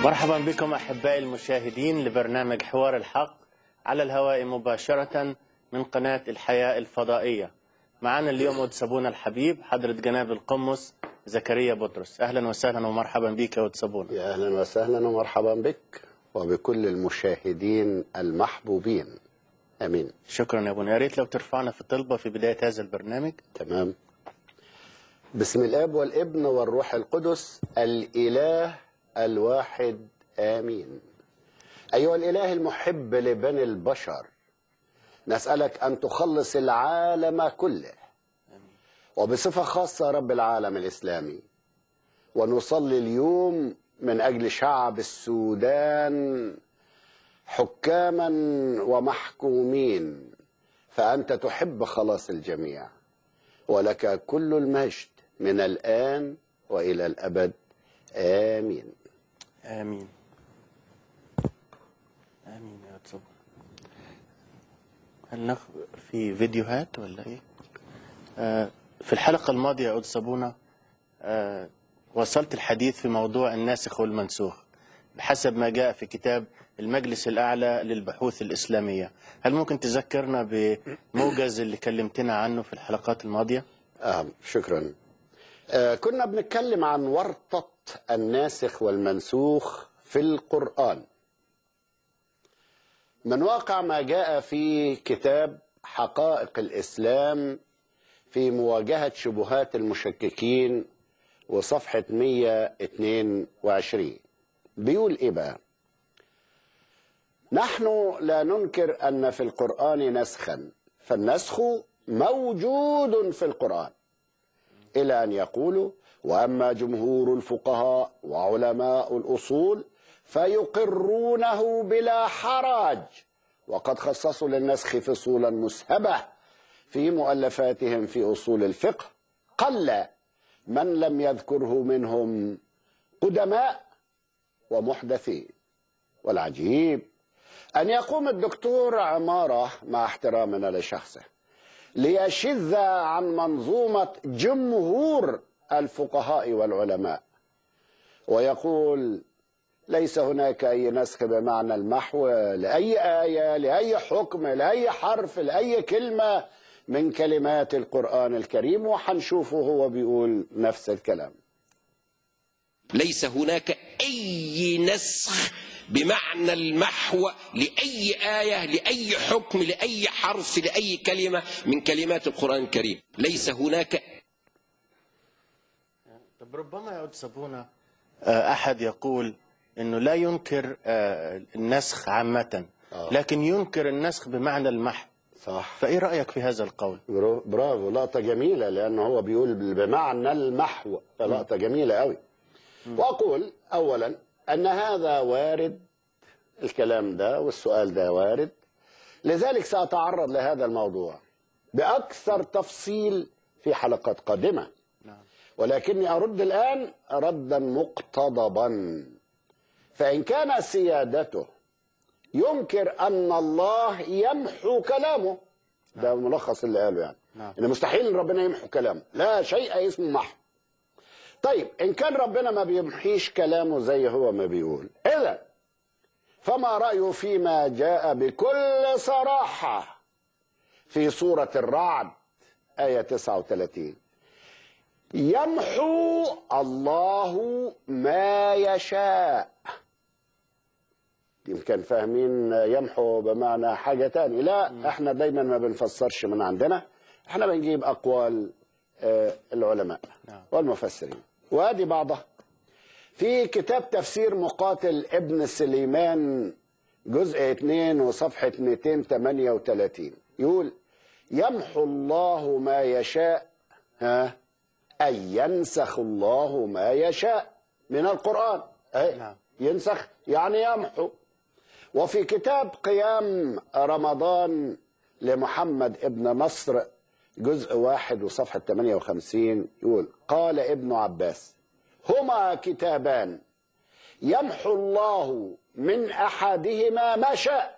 مرحبا بكم احبائي المشاهدين لبرنامج حوار الحق على الهواء مباشره من قناه الحياه الفضائيه. معنا اليوم قدس ابونا الحبيب حضره جناب القمص زكريا بطرس. اهلا وسهلا ومرحبا بك يا قدس ابونا. يا اهلا وسهلا ومرحبا بك وبكل المشاهدين المحبوبين امين شكرا يا ابونا، يا ريت لو ترفعنا في طلبه في بدايه هذا البرنامج. تمام بسم الاب والابن والروح القدس الاله الواحد امين ايها الاله المحب لبني البشر نسالك ان تخلص العالم كله وبصفه خاصه رب العالم الاسلامي ونصلي اليوم من اجل شعب السودان حكاما ومحكومين فانت تحب خلاص الجميع ولك كل المجد من الان والى الابد امين امين. امين يا قدس ابونا. هل نخ... في فيديوهات ولا ايه؟ آه في الحلقه الماضيه يا قدس ابونا آه وصلت الحديث في موضوع الناسخ والمنسوخ بحسب ما جاء في كتاب المجلس الأعلى للبحوث الإسلامية هل ممكن تذكرنا بموجز اللي كلمتنا عنه في الحلقات الماضية؟ آه شكرا آه كنا بنتكلم عن ورطة الناسخ والمنسوخ في القرآن من واقع ما جاء في كتاب حقائق الإسلام في مواجهة شبهات المشككين وصفحة 122 بيقول إيه بقى نحن لا ننكر أن في القرآن نسخا فالنسخ موجود في القرآن إلى أن يقولوا وأما جمهور الفقهاء وعلماء الأصول فيقرونه بلا حرج وقد خصصوا للنسخ فصولا مسهبة في مؤلفاتهم في أصول الفقه قل من لم يذكره منهم قدماء ومحدثين والعجيب أن يقوم الدكتور عمارة مع احترامنا لشخصه ليشذ عن منظومة جمهور الفقهاء والعلماء ويقول ليس هناك أي نسخ بمعنى المحو لأي آية لأي حكم لأي حرف لأي كلمة من كلمات القرآن الكريم وحنشوفه هو بيقول نفس الكلام ليس هناك أي نسخ بمعنى المحو لأي آية لأي حكم لأي حرف لأي كلمة من كلمات القرآن الكريم ليس هناك طب ربما يا قدس ابونا آه، احد يقول انه لا ينكر آه، النسخ عامة آه. لكن ينكر النسخ بمعنى المحو صح فايه رايك في هذا القول؟ برو- برافو لقطة جميلة لأنه هو بيقول بمعنى المحو فلقطة جميلة قوي وأقول أولا أن هذا وارد الكلام ده والسؤال ده وارد لذلك سأتعرض لهذا الموضوع بأكثر تفصيل في حلقات قادمة نعم ولكني أرد الآن ردا مقتضبا فإن كان سيادته ينكر أن الله يمحو كلامه ده ملخص اللي قاله يعني نعم. إن مستحيل إن ربنا يمحو كلامه لا شيء اسمه محو طيب إن كان ربنا ما بيمحيش كلامه زي هو ما بيقول إذا فما رأيه فيما جاء بكل صراحة في سورة الرعد آية 39 يمحو الله ما يشاء يمكن فاهمين يمحو بمعنى حاجة تاني لا احنا دايما ما بنفسرش من عندنا احنا بنجيب أقوال آه، العلماء نعم. والمفسرين وادي بعضها في كتاب تفسير مقاتل ابن سليمان جزء 2 وصفحة 238 يقول يمحو الله ما يشاء ها أي ينسخ الله ما يشاء من القرآن أي نعم. ينسخ يعني يمحو وفي كتاب قيام رمضان لمحمد ابن نصر جزء واحد وصفحة 58 يقول قال ابن عباس هما كتابان يمحو الله من أحدهما ما شاء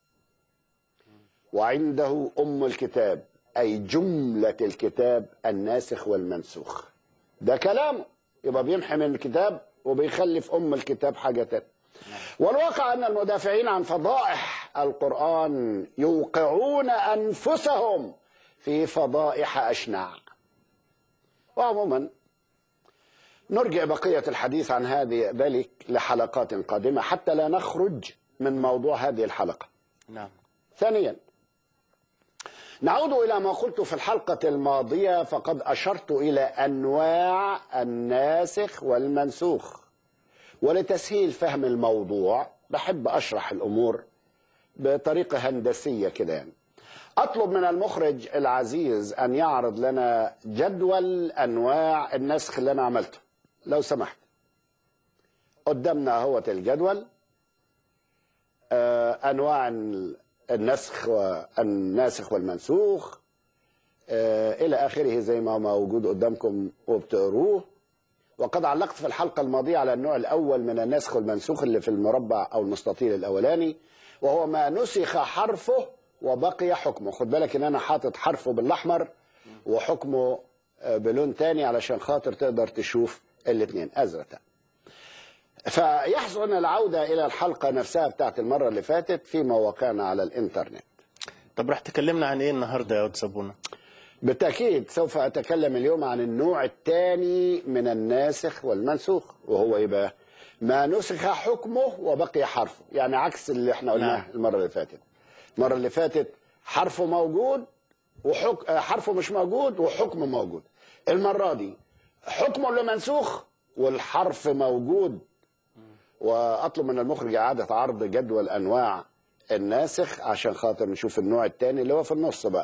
وعنده أم الكتاب أي جملة الكتاب الناسخ والمنسوخ ده كلامه يبقى بيمحي من الكتاب وبيخلي في ام الكتاب حاجه تانية والواقع ان المدافعين عن فضائح القران يوقعون انفسهم في فضائح اشنع وعموما نرجع بقيه الحديث عن هذه ذلك لحلقات قادمه حتى لا نخرج من موضوع هذه الحلقه نعم ثانيا نعود إلى ما قلت في الحلقة الماضية فقد أشرت إلى أنواع الناسخ والمنسوخ ولتسهيل فهم الموضوع بحب أشرح الأمور بطريقة هندسية كده يعني أطلب من المخرج العزيز أن يعرض لنا جدول أنواع النسخ اللي أنا عملته لو سمحت قدامنا اهوت الجدول آه، انواع النسخ والناسخ والمنسوخ آه، الى اخره زي ما هو موجود قدامكم وبتقروه وقد علقت في الحلقه الماضيه على النوع الاول من النسخ والمنسوخ اللي في المربع او المستطيل الاولاني وهو ما نسخ حرفه وبقي حكمه خد بالك ان انا حاطط حرفه بالاحمر وحكمه آه، بلون تاني علشان خاطر تقدر تشوف الاثنين ازرق فيحسن العودة إلى الحلقة نفسها بتاعت المرة اللي فاتت في مواقعنا على الإنترنت طب رح تكلمنا عن ايه النهارده يا ود صابونه بالتأكيد سوف أتكلم اليوم عن النوع الثاني من الناسخ والمنسوخ وهو إيه بقى؟ ما نسخ حكمه وبقي حرفه يعني عكس اللي احنا قلناه نعم. المرة اللي فاتت المرة اللي فاتت حرفه موجود وحك... آه، حرفه مش موجود وحكمه موجود المرة دي حكمه اللي منسوخ والحرف موجود واطلب من المخرج اعاده عرض جدول انواع الناسخ عشان خاطر نشوف النوع الثاني اللي هو في النص بقى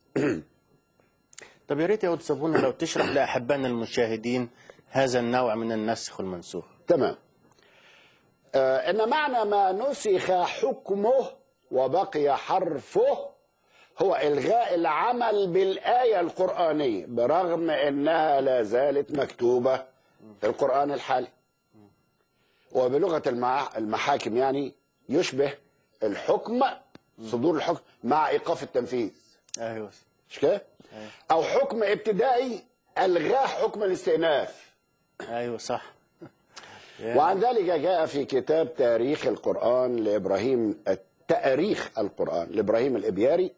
طب يا ريت يا ود صابونه لو تشرح لاحبائنا المشاهدين هذا النوع من النسخ والمنسوخ تمام آه ان معنى ما نسخ حكمه وبقي حرفه هو الغاء العمل بالايه القرانيه برغم انها لا زالت مكتوبه في القران الحالي وبلغه المع... المحاكم يعني يشبه الحكم صدور الحكم مع ايقاف التنفيذ ايوه مش كده؟ او حكم ابتدائي الغاء حكم الاستئناف ايوه صح يا- وعن ذلك جاء في كتاب تاريخ القرآن لإبراهيم تاريخ القرآن لإبراهيم الإبياري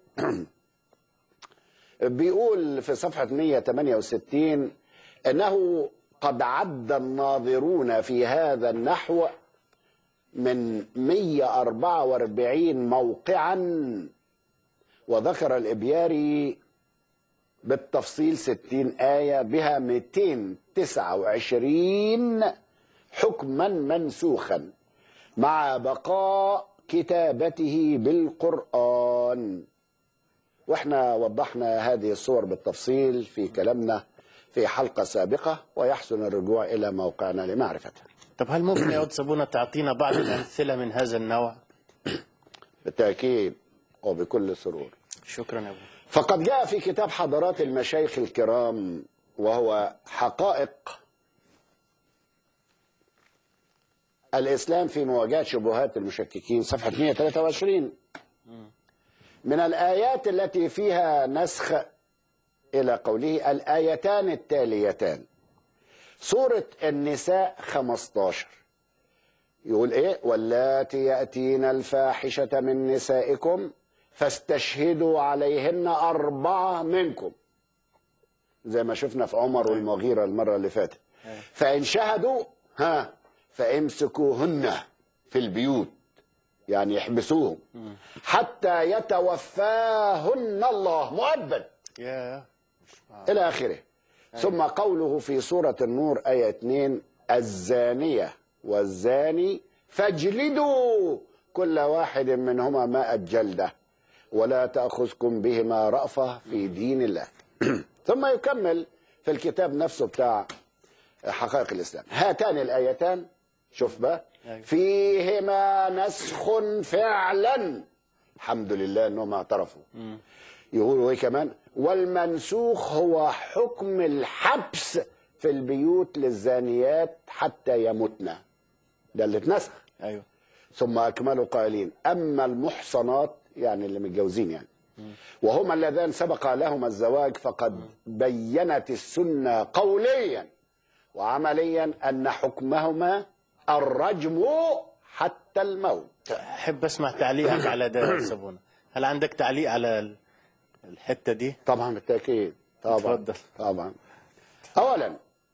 بيقول في صفحة 168 أنه قد عد الناظرون في هذا النحو من 144 موقعا وذكر الإبياري بالتفصيل 60 آية بها 229 حكما منسوخا مع بقاء كتابته بالقرآن واحنا وضحنا هذه الصور بالتفصيل في كلامنا في حلقة سابقة ويحسن الرجوع إلى موقعنا لمعرفتها طب هل ممكن يا ود صابونه تعطينا بعض الامثله من هذا النوع بالتأكيد وبكل سرور شكرا يا ابو فقد جاء في كتاب حضرات المشايخ الكرام وهو حقائق الإسلام في مواجهة شبهات المشككين صفحة 123 من الآيات التي فيها نسخ إلى قوله الآيتان التاليتان سورة النساء 15 يقول إيه واللاتي يأتين الفاحشة من نسائكم فاستشهدوا عليهن أربعة منكم زي ما شفنا في عمر والمغيرة المرة اللي فاتت فإن شهدوا ها فامسكوهن في البيوت يعني يحبسوهم حتى يتوفاهن الله مؤبد يا إلى آخره ثم قوله في سورة النور آية 2 الزانية والزاني فاجلدوا كل واحد منهما ماء الجلدة ولا تأخذكم بهما رأفة في دين الله ثم يكمل في الكتاب نفسه بتاع حقائق الإسلام هاتان الآيتان شوف بقى أيوة. فيهما نسخ فعلا الحمد لله انهم اعترفوا يقولوا ايه كمان والمنسوخ هو حكم الحبس في البيوت للزانيات حتى يمتن ده اللي اتنسخ ايوه ثم اكملوا قائلين اما المحصنات يعني اللي متجوزين يعني وهما اللذان سبق لهما الزواج فقد بينت السنه قوليا وعمليا أن حكمهما الرجم حتى الموت احب اسمع تعليقك على ده يا سابونا هل عندك تعليق على ال- الحته دي طبعا بالتأكيد طبعا اتفضل. طبعا أولا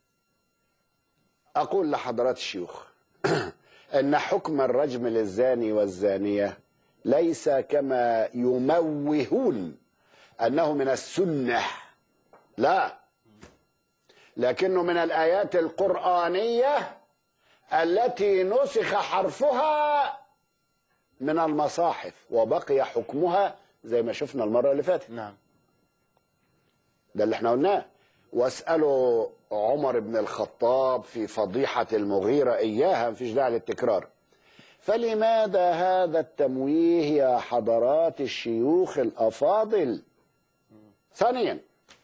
أقول لحضرات الشيوخ أن حكم الرجم للزاني والزانية ليس كما يموهون أنه من السنة لا لكنه من الآيات القرآنية التي نسخ حرفها من المصاحف وبقي حكمها زي ما شفنا المرة اللي فاتت نعم ده اللي احنا قلناه واسألوا عمر بن الخطاب في فضيحة المغيرة إياها مفيش داعي للتكرار فلماذا هذا التمويه يا حضرات الشيوخ الأفاضل ثانيا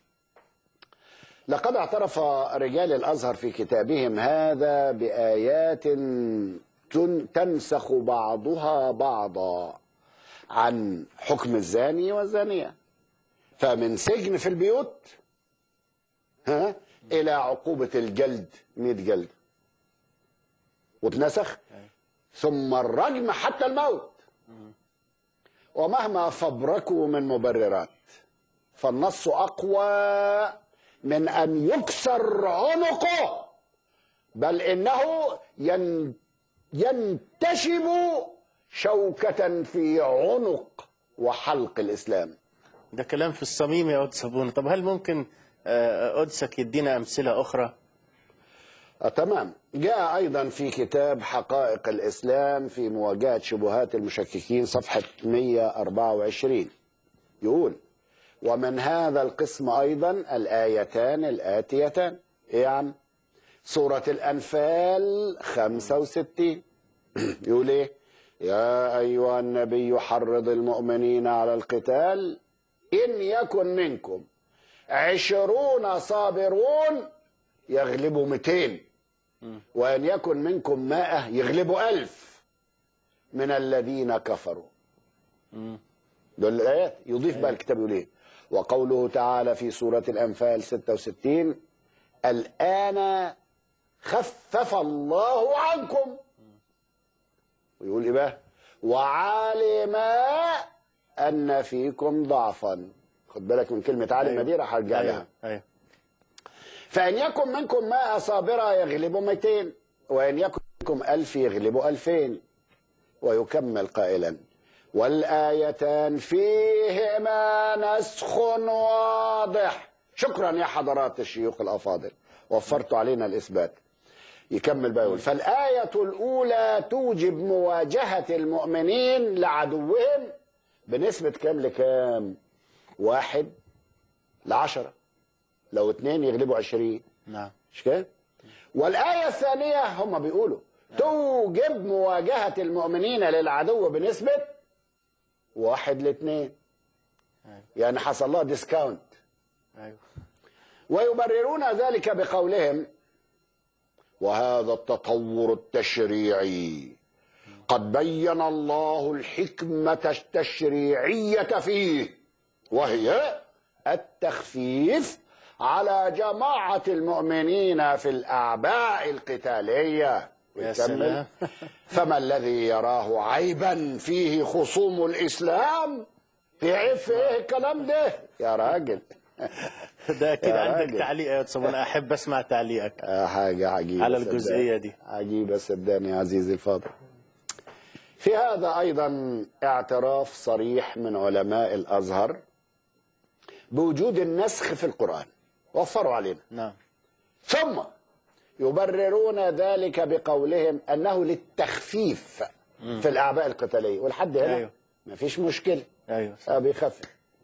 لقد اعترف رجال الأزهر في كتابهم هذا بآيات تن- تنسخ بعضها بعضا عن حكم الزاني والزانية فمن سجن في البيوت ها الى عقوبه الجلد 100 جلد واتنسخ ثم الرجم حتى الموت ومهما فبركوا من مبررات فالنص اقوى من ان يكسر عنقه بل انه ين ينتشب شوكه في عنق وحلق الاسلام ده كلام في الصميم يا قدس سابونا طب هل ممكن آه، قدسك يدينا امثله اخرى آه، تمام جاء أيضا في كتاب حقائق الإسلام في مواجهة شبهات المشككين صفحة 124 يقول ومن هذا القسم أيضا الآيتان الآتيتان إيه يا عم سورة الأنفال 65 يقول إيه يا أيها النبي حرض المؤمنين على القتال إن يكن منكم عشرون صابرون يغلبوا 200 وأن يكن منكم مائة يغلبوا ألف من الذين كفروا دول الآيات يضيف بقى الكتاب يقول إيه وقوله تعالى في سورة الأنفال 66 الآن خفف الله عنكم ويقول إيه بقى وعلم أن فيكم ضعفا خد بالك من كلمة علم دي راح أرجع لها ايوه ايوه فإن يكن منكم مائة صابرة يغلبوا 200 وإن يكن منكم ألف يغلبوا ألفين ويكمل قائلا والآيتان فيهما نسخ واضح شكرا يا حضرات الشيوخ الأفاضل وفرتوا علينا الإثبات يكمل بقى يقول فالآية الأولى توجب مواجهة المؤمنين لعدوهم بنسبة كام لكام واحد لعشرة لو اتنين يغلبوا عشرين نعم مش كده والآية الثانية هم بيقولوا توجب مواجهة المؤمنين للعدو بنسبة واحد لاثنين يعني حصل لها ديسكاونت ايوه ويبررون ذلك بقولهم وهذا التطور التشريعي قد بين الله الحكمة التشريعية فيه وهي التخفيف على جماعة المؤمنين في الأعباء القتالية يا ويكمل، سلام. فما الذي يراه عيبا فيه خصوم الإسلام في عيب في ايه الكلام ده يا راجل ده اكيد يا عندك راجل. تعليق يا قدس سابونا احب اسمع تعليقك آه، حاجة عجيبة على صدقني. الجزئية دي. عجيبة صدقني يا عزيزي الفاضل في هذا أيضا اعتراف صريح من علماء الأزهر بوجود النسخ في القرآن وفروا علينا نعم ثم يبررون ذلك بقولهم أنه للتخفيف في الأعباء القتالية والحد هنا أيوه. مفيش مشكلة ايوه اه بيخفف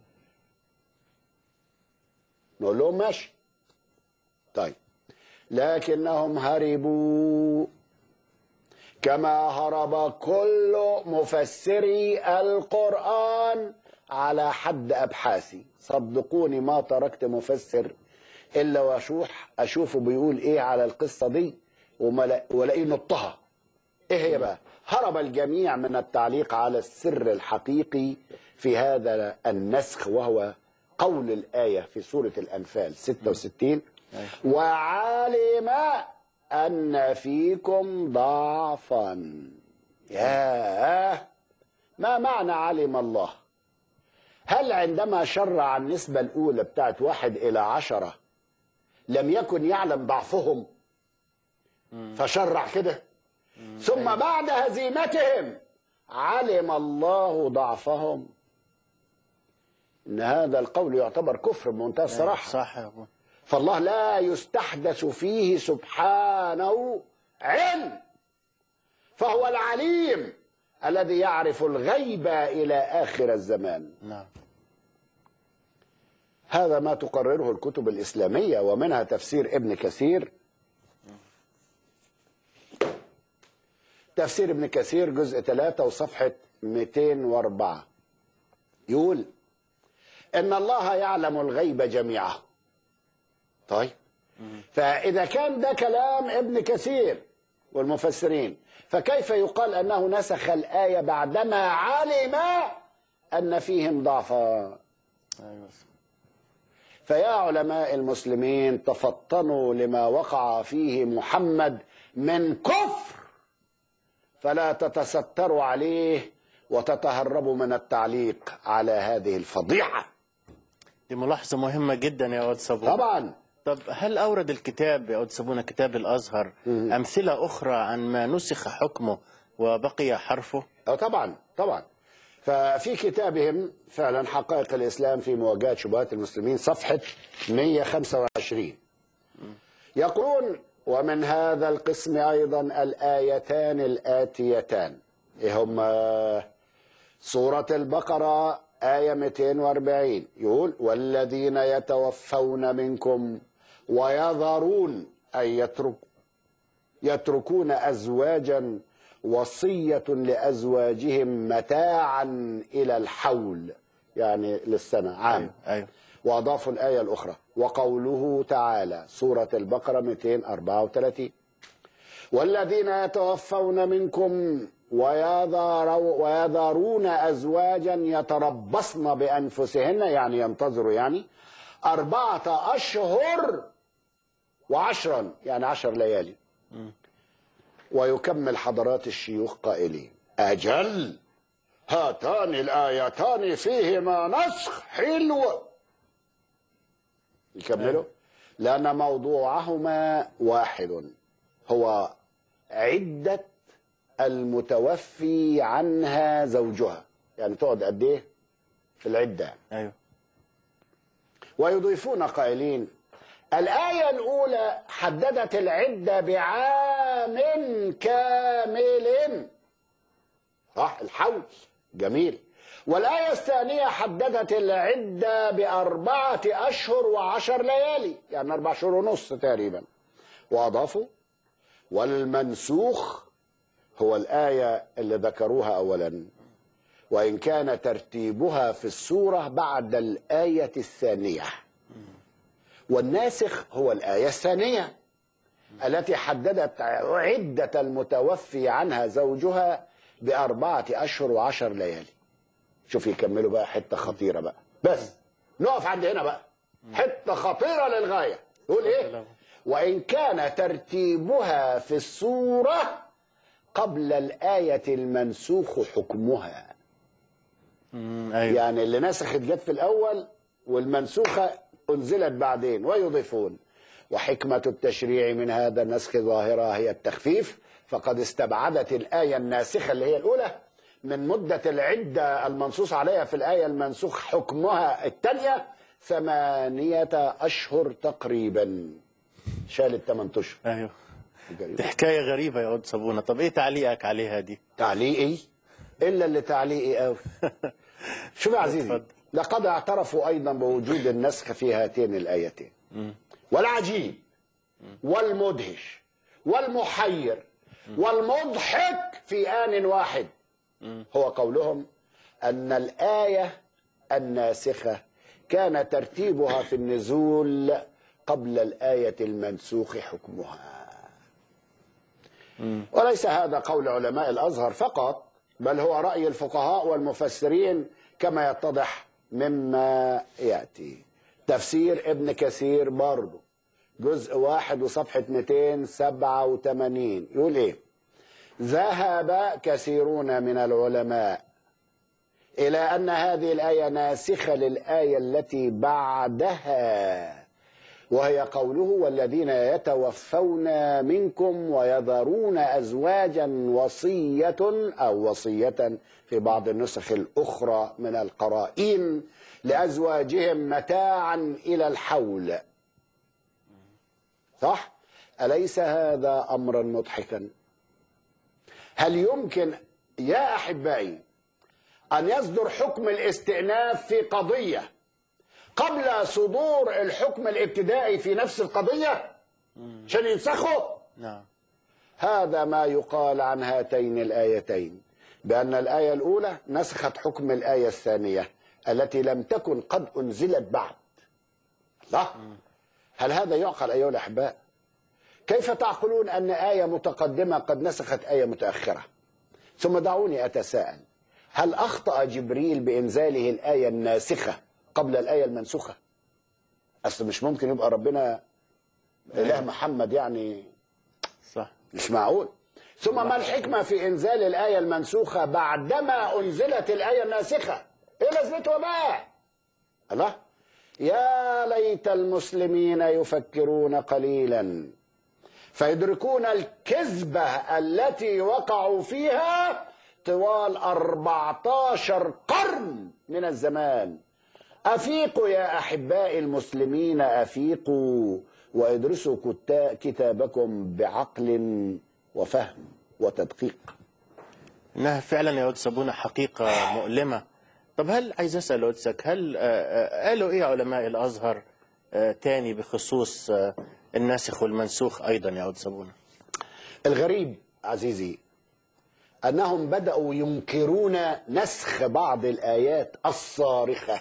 نقول لهم ماشي طيب لكنهم هربوا كما هرب كل مفسري القرآن على حد أبحاثي صدقوني ما تركت مفسر إلا وأشوح أشوفه بيقول إيه على القصة دي وما- ولاقيه نطها ايه هي بقى هرب الجميع من التعليق على السر الحقيقي في هذا النسخ وهو قول الآية في سورة الأنفال 66 وعلم أن فيكم ضعفا ياه ما معنى علم الله هل عندما شرع النسبة الأولى بتاعت واحد إلى عشرة لم يكن يعلم ضعفهم فشرع كده ثم بعد هزيمتهم علم الله ضعفهم ان هذا القول يعتبر كفر بمنتهى الصراحه صح يا ابو فالله لا يستحدث فيه سبحانه علم فهو العليم الذي يعرف الغيب الى اخر الزمان نعم هذا ما تقرره الكتب الإسلامية ومنها تفسير ابن كثير تفسير ابن كثير جزء 3 وصفحة 204 يقول إن الله يعلم الغيب جميعه طيب فإذا كان ده كلام ابن كثير والمفسرين فكيف يقال أنه نسخ الآية بعدما علم أن فيهم ضعفا ايوه فيا علماء المسلمين تفطنوا لما وقع فيه محمد من كفر فلا تتستروا عليه وتتهربوا من التعليق على هذه الفضيعة دي ملاحظة مهمة جدا يا واد صابون طبعا طب هل أورد الكتاب يا واد صابونة كتاب الأزهر أمثلة أخرى عن ما نسخ حكمه وبقي حرفه أه طبعا طبعا ففي كتابهم فعلا حقائق الإسلام في مواجهة شبهات المسلمين صفحة 125 يقولون ومن هذا القسم أيضا الآيتان الآتيتان إيه هما سورة البقرة آية 240 يقول والذين يتوفون منكم ويذرون أي يترك يتركون أزواجا وصية لأزواجهم متاعا إلى الحول يعني للسنة عام أيوه أيوه وأضافوا الآية الأخرى وقوله تعالى سورة البقرة 234 والذين يتوفون منكم ويذروا- ويذرون أزواجا يتربصن بأنفسهن يعني ينتظروا يعني أربعة أشهر وعشرا يعني عشر ليالي ويكمل حضرات الشيوخ قائلين أجل هاتان الآيتان فيهما نسخ حلو يكملوا لأن موضوعهما واحد هو عدة المتوفي عنها زوجها يعني تقعد قد ايه في العدة أيوه ويضيفون قائلين الآية الأولى حددت العدة بعام كامل صح الحول جميل والآية الثانية حددت العدة بأربعة أشهر وعشر ليالي يعني أربع شهور ونص تقريبا وأضافوا والمنسوخ هو الآية اللي ذكروها أولا وإن كان ترتيبها في السورة بعد الآية الثانية والناسخ هو الآية الثانية التي حددت عدة المتوفي عنها زوجها بأربعة أشهر وعشر ليالي شوف يكملوا بقى حتة خطيرة بقى بس نقف عند هنا بقى حتة خطيرة للغاية يقول إيه وإن كان ترتيبها في السورة قبل الآية المنسوخ حكمها أمم، أيوه يعني اللي نسخت جت في الأول والمنسوخة أنزلت بعدين ويضيفون وحكمة التشريع من هذا النسخ ظاهرة هي التخفيف فقد استبعدت الآية الناسخة اللي هي الأولى من مدة العدة المنصوص عليها في الآية المنسوخ حكمها الثانية ثمانية أشهر تقريبا شالت ثمان أشهر أيوه دي حكاية غريبة يا واد صابونة طب إيه تعليقك عليها دي؟ تعليقي إلا اللي تعليقي قوي شوف يا عزيزي اتفضل. لقد اعترفوا أيضا بوجود النسخ في هاتين الآيتين والعجيب والمدهش والمحير والمضحك في آن واحد هو قولهم أن الآية الناسخة كان ترتيبها في النزول قبل الآية المنسوخ حكمها وليس هذا قول علماء الازهر فقط بل هو راي الفقهاء والمفسرين كما يتضح مما ياتي تفسير ابن كثير برضه جزء واحد وصفحة 287 يقول ايه ذهب كثيرون من العلماء إلى أن هذه الآية ناسخة للآية التي بعدها وهي قوله والذين يتوفون منكم ويذرون أزواجا وصية أو وصية في بعض النسخ الأخرى من القرائن لأزواجهم متاعا إلى الحول صح؟ أليس هذا أمرا مضحكا؟ هل يمكن يا أحبائي أن يصدر حكم الاستئناف في قضية قبل صدور الحكم الابتدائي في نفس القضية عشان ينسخوا نعم هذا ما يقال عن هاتين الآيتين بأن الآية الأولى نسخت حكم الآية الثانية التي لم تكن قد أنزلت بعد الله هل هذا يعقل أيها الأحباء كيف تعقلون أن آية متقدمة قد نسخت آية متأخرة ثم دعوني أتساءل هل أخطأ جبريل بإنزاله الآية الناسخة قبل الآية المنسوخة أصل مش ممكن يبقى ربنا إله محمد يعني صح مش معقول ثم ما الحكمة في إنزال الآية المنسوخة بعدما أنزلت الآية الناسخة إيه لازمتها بقى الله يا ليت المسلمين يفكرون قليلا فيدركون الكذبة التي وقعوا فيها طوال 14 قرن من الزمان أفيقوا يا أحبائي المسلمين أفيقوا وادرسوا كتا- كتابكم بعقل وفهم وتدقيق انها فعلا يا ود صابونه حقيقه مؤلمه طب هل عايز اسال قدسك هل آه، آه، قالوا ايه علماء الازهر آه، تاني بخصوص آه، الناسخ والمنسوخ ايضا يا ود صابونه الغريب عزيزي أنهم بدأوا ينكرون نسخ بعض الآيات الصارخة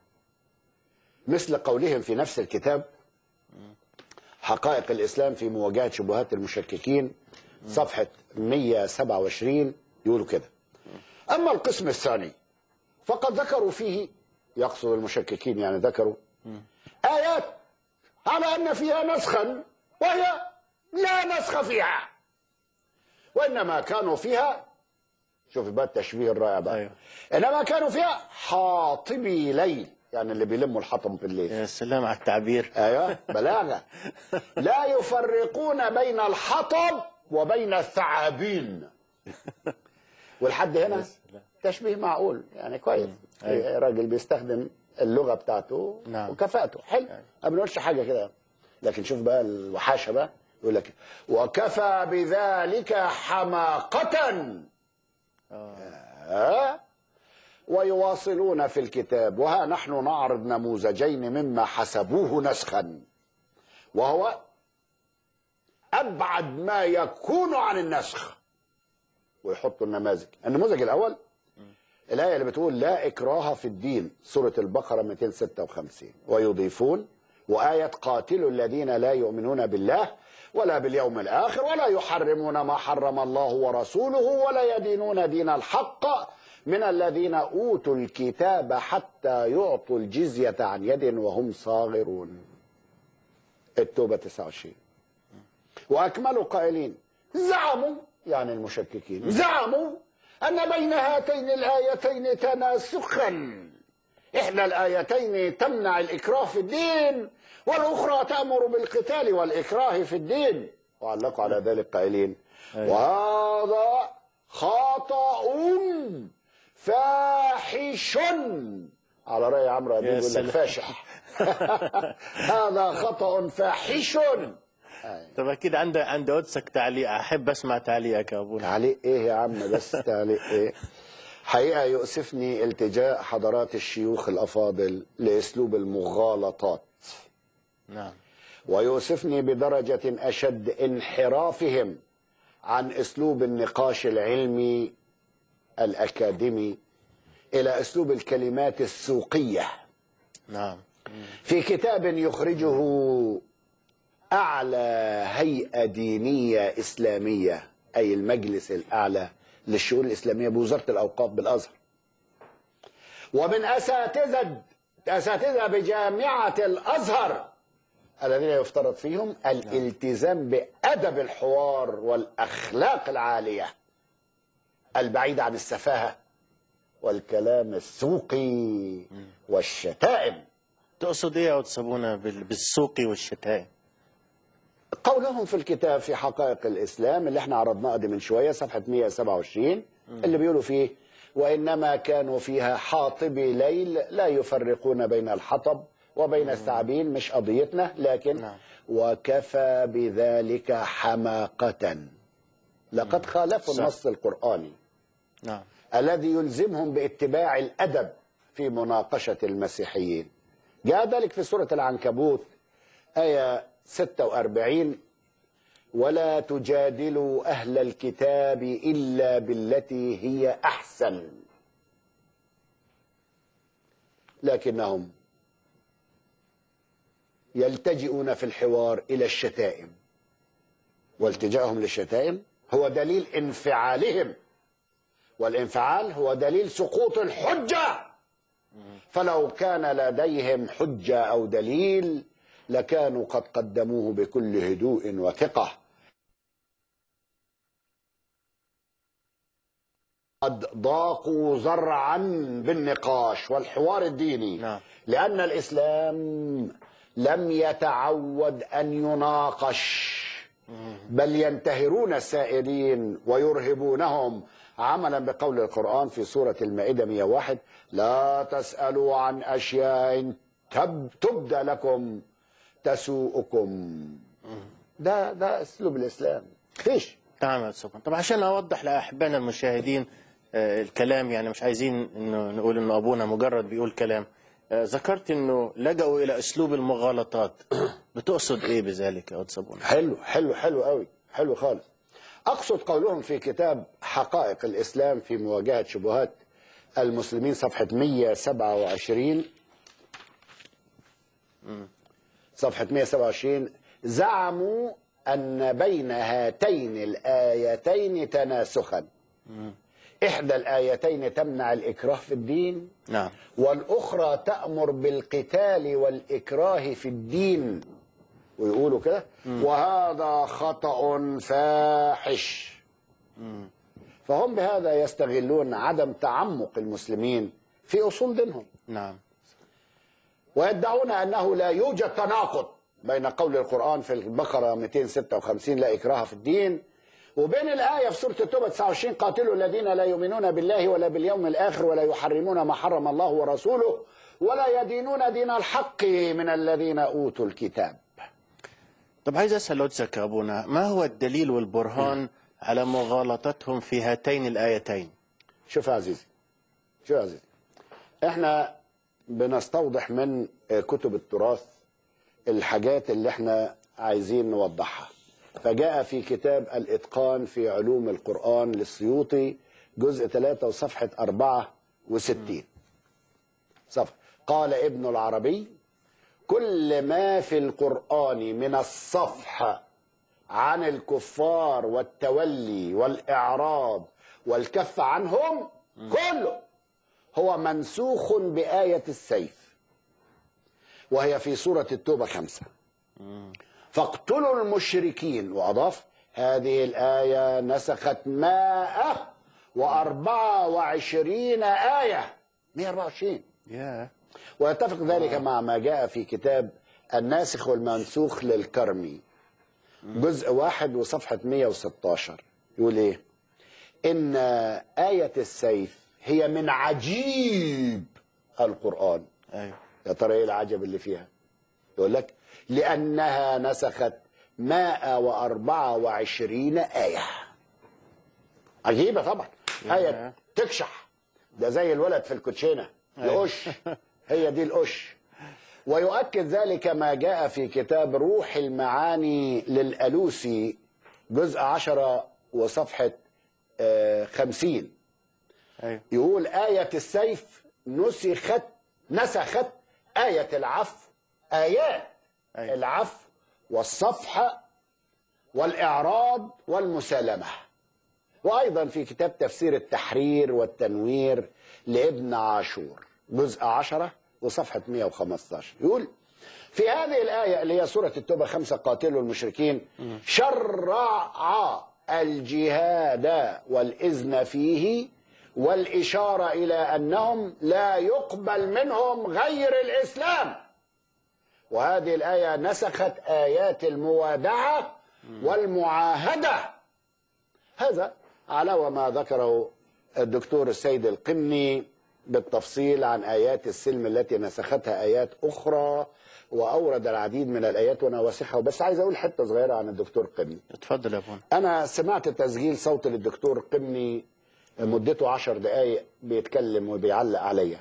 مثل قولهم في نفس الكتاب حقائق الإسلام في مواجهة شبهات المشككين صفحة 127 يقولوا كده أما القسم الثاني فقد ذكروا فيه يقصد المشككين يعني ذكروا آيات على أن فيها نسخا وهي لا نسخ فيها وإنما كانوا فيها شوف بقى التشبيه الرائع بقى أيوه. إنما كانوا فيها حاطبي ليل يعني اللي بيلموا الحطب في الليل يا سلام على التعبير ايوه بلاغه لا يفرقون بين الحطب وبين الثعابين والحد هنا تشبيه معقول يعني كويس أيوة. راجل بيستخدم اللغه بتاعته نعم. وكفاءته حلو ما بنقولش حاجه كده لكن شوف بقى الوحاشه بقى يقول لك وكفى بذلك حماقه آه. ويواصلون في الكتاب وها نحن نعرض نموذجين مما حسبوه نسخا وهو ابعد ما يكون عن النسخ ويحطوا النماذج النموذج الاول الايه اللي بتقول لا اكراه في الدين سوره البقره 256 ويضيفون وايه قاتلوا الذين لا يؤمنون بالله ولا باليوم الاخر ولا يحرمون ما حرم الله ورسوله ولا يدينون دين الحق من الذين اوتوا الكتاب حتى يعطوا الجزيه عن يد وهم صاغرون التوبه 29 واكملوا قائلين زعموا يعني المشككين زعموا ان بين هاتين الايتين تناسخا احدى الايتين تمنع الاكراه في الدين والاخرى تامر بالقتال والاكراه في الدين وعلقوا على ذلك قائلين وهذا خطا فاحش على راي عمرو اديب يا يقول لك سلام. فاشح هذا خطا فاحش طب اكيد عند عند قدسك تعليق احب اسمع تعليقك يا ابونا تعليق ايه يا عم بس تعليق ايه حقيقة يؤسفني التجاء حضرات الشيوخ الأفاضل لأسلوب المغالطات نعم ويؤسفني بدرجة أشد انحرافهم عن أسلوب النقاش العلمي الأكاديمي إلى أسلوب الكلمات السوقية نعم في كتاب يخرجه أعلى هيئة دينية إسلامية أي المجلس الأعلى للشؤون الإسلامية بوزارة الأوقاف بالأزهر ومن أساتذة أساتذة بجامعة الأزهر الذين يفترض فيهم الالتزام بأدب الحوار والأخلاق العالية البعيدة عن السفاهة والكلام السوقي والشتائم تقصد ايه يا أستاذ صابونة بال- بالسوقي والشتائم قولهم في الكتاب في حقائق الإسلام اللي احنا عرضناه دي من شوية صفحة 127 اللي بيقولوا فيه وإنما كانوا فيها حاطبي ليل لا يفرقون بين الحطب وبين الثعابين مش قضيتنا لكن نعم. وكفى بذلك حماقة لقد خالفوا صح. النص القرآني نعم الذي يلزمهم باتباع الأدب في مناقشة المسيحيين جاء ذلك في سورة العنكبوت آية 46 ولا تجادلوا أهل الكتاب إلا بالتي هي أحسن لكنهم يلتجئون في الحوار إلى الشتائم والتجائهم للشتائم هو دليل انفعالهم والانفعال هو دليل سقوط الحجة فلو كان لديهم حجة أو دليل لكانوا قد قدموه بكل هدوء وثقة قد ضاقوا زرعا بالنقاش والحوار الديني نعم. لأن الإسلام لم يتعود أن يناقش بل ينتهرون السائلين ويرهبونهم عملا بقول القرآن في سورة المائدة 101 لا تسألوا عن أشياء تب تبدى لكم تسوءكم ده ده أسلوب الإسلام فيش نعم يا أستاذ صابونة طب عشان أوضح لأحبائنا المشاهدين آه، الكلام يعني مش عايزين إنه نقول إنه أبونا مجرد بيقول كلام آه، ذكرت إنه لجأوا إلى أسلوب المغالطات بتقصد إيه بذلك يا أستاذ صابونة حلو حلو حلو قوي حلو خالص أقصد قولهم في كتاب حقائق الإسلام في مواجهة شبهات المسلمين صفحة 127 صفحة 127 زعموا أن بين هاتين الآيتين تناسخا إحدى الآيتين تمنع الإكراه في الدين نعم والأخرى تأمر بالقتال والإكراه في الدين ويقولوا كده وهذا خطأ فاحش فهم بهذا يستغلون عدم تعمق المسلمين في أصول دينهم نعم ويدعون أنه لا يوجد تناقض بين قول القرآن في البقرة 256 لا إكراه في الدين وبين الآية في سورة التوبة 29 قاتلوا الذين لا يؤمنون بالله ولا باليوم الآخر ولا يحرمون ما حرم الله ورسوله ولا يدينون دين الحق من الذين أوتوا الكتاب طب عايز أسأل قدسك يا أبونا ما هو الدليل والبرهان على مغالطتهم في هاتين الآيتين شوف يا عزيزي شوف يا عزيزي احنا بنستوضح من كتب التراث الحاجات اللي احنا عايزين نوضحها فجاء في كتاب الإتقان في علوم القرآن للسيوطي جزء 3 وصفحة 64 صفحة قال ابن العربي كل ما في القرآن من الصفحة عن الكفار والتولي والإعراض والكف عنهم كله هو منسوخ بآية السيف وهي في سورة التوبة خمسة فاقتلوا المشركين وأضاف هذه الآية نسخت مائة وأربعة وعشرين آية 124 يا ويتفق ذلك مع ما جاء في كتاب الناسخ والمنسوخ للكرمي جزء واحد وصفحة 116 يقول ايه إن آية السيف هي من عجيب القرآن أيوه يا ترى ايه العجب اللي فيها يقول لك لأنها نسخت مائة وأربعة وعشرين آية عجيبة طبعا آية تكشح ده زي الولد في الكوتشينة يقش هي دي القش ويؤكد ذلك ما جاء في كتاب روح المعاني للألوسي جزء عشرة وصفحة آه، خمسين أيوه يقول آية السيف نسخت نسخت آية العفو آيات أيوة. العفو والصفحة والإعراض والمسالمة وأيضا في كتاب تفسير التحرير والتنوير لابن عاشور جزء عشرة وصفحة 115 يقول في هذه الآية اللي هي سورة التوبة خمسة قاتلوا المشركين شرع الجهاد والإذن فيه والإشارة إلى أنهم لا يقبل منهم غير الإسلام وهذه الآية نسخت آيات الموادعة والمعاهدة هذا على وما ذكره الدكتور السيد القمني بالتفصيل عن آيات السلم التي نسختها آيات أخرى وأورد العديد من الآيات وأنا واسخها بس عايز أقول حتة صغيرة عن الدكتور قمني اتفضل يا ابونا أنا سمعت تسجيل صوت للدكتور قمني مدته عشر دقايق بيتكلم وبيعلق عليا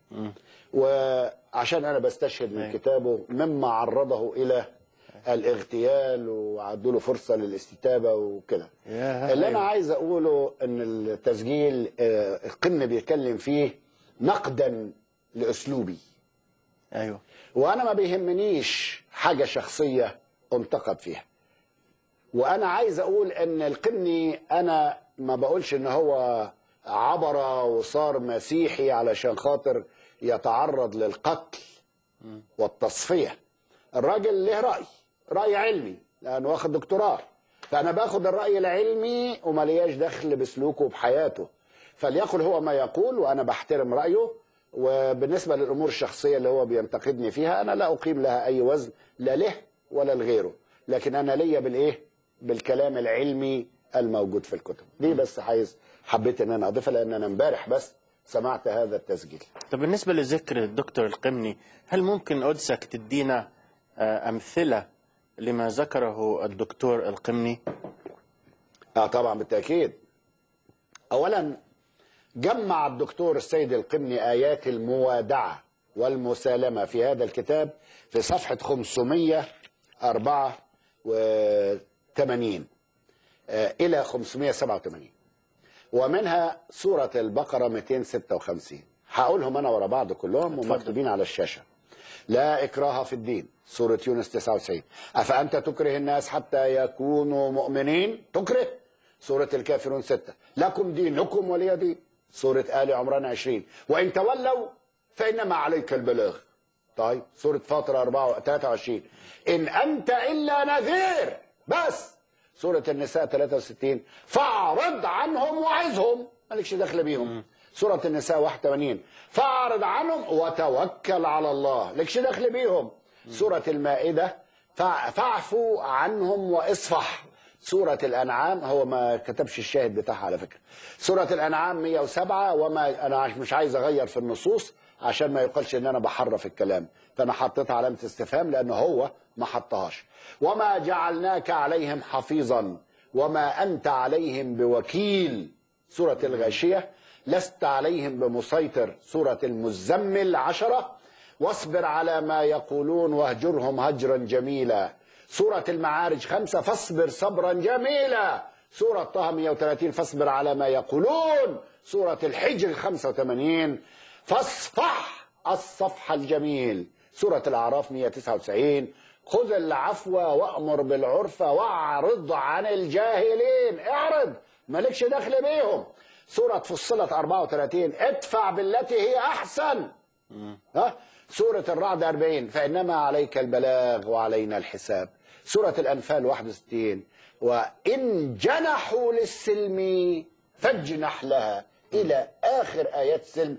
وعشان أنا بستشهد من أيوة. كتابه مما عرضه إلى الاغتيال وعدوا له فرصة للاستتابة وكده يا اللي أنا أيوة. عايز أقوله إن التسجيل آه، القمة بيتكلم فيه نقدا لأسلوبي ايوه وانا ما بيهمنيش حاجه شخصيه انتقد فيها وانا عايز اقول ان القمني انا ما بقولش ان هو عبر وصار مسيحي علشان خاطر يتعرض للقتل والتصفيه الراجل له راي راي علمي لانه واخد دكتوراه فانا باخد الراي العلمي وملياش دخل بسلوكه وبحياته فليقل هو ما يقول وانا بحترم رايه وبالنسبه للامور الشخصيه اللي هو بينتقدني فيها انا لا اقيم لها اي وزن لا له ولا لغيره لكن انا ليا بالايه بالكلام العلمي الموجود في الكتب دي بس عايز حبيت ان انا اضيفها لان انا امبارح بس سمعت هذا التسجيل طب بالنسبة لذكر الدكتور القمني هل ممكن قدسك تدينا آه، أمثلة لما ذكره الدكتور القمني اه طبعا بالتاكيد اولا جمع الدكتور السيد القمني ايات الموادعه والمسالمه في هذا الكتاب في صفحه 584 آه، الى 587 ومنها سوره البقره 256 هقولهم انا ورا بعض كلهم اتفضل. ومكتوبين على الشاشه لا إكراه في الدين سورة يونس 99 أفأنت تكره الناس حتى يكونوا مؤمنين تكره سورة الكافرون 6 لكم دينكم ولي دين سورة آل عمران 20 وإن تولوا فإنما عليك البلاغ طيب سورة فاطر 4 23 إن أنت إلا نذير بس سورة النساء 63 فاعرض عنهم وعظهم مالكش دخل بيهم سورة النساء 81 فاعرض عنهم وتوكل على الله لكش دخل بيهم سورة المائدة فا- فاعفو عنهم واصفح سورة الأنعام هو ما كتبش الشاهد بتاعها على فكرة سورة الأنعام 107 وما أنا عش- مش عايز أغير في النصوص عشان ما يقالش إن أنا بحرف الكلام فأنا حطيت علامة استفهام لأنه هو ما حطهاش وما جعلناك عليهم حفيظا وما أنت عليهم بوكيل سورة الغاشية لست عليهم بمسيطر سورة المزمل عشرة واصبر على ما يقولون واهجرهم هجرا جميلا سورة المعارج خمسة فاصبر صبرا جميلا سورة طه 130 فاصبر على ما يقولون سورة الحجر 85 فاصفح الصفح الجميل سورة الأعراف 199 خذ العفو وأمر بالعرف واعرض عن الجاهلين اعرض مالكش دخل بيهم سورة فصلت 34 ادفع بالتي هي أحسن ها سورة الرعد 40 فإنما عليك البلاغ وعلينا الحساب سورة الأنفال 61 وإن جنحوا للسلم فاجنح لها إلى آخر آيات السلم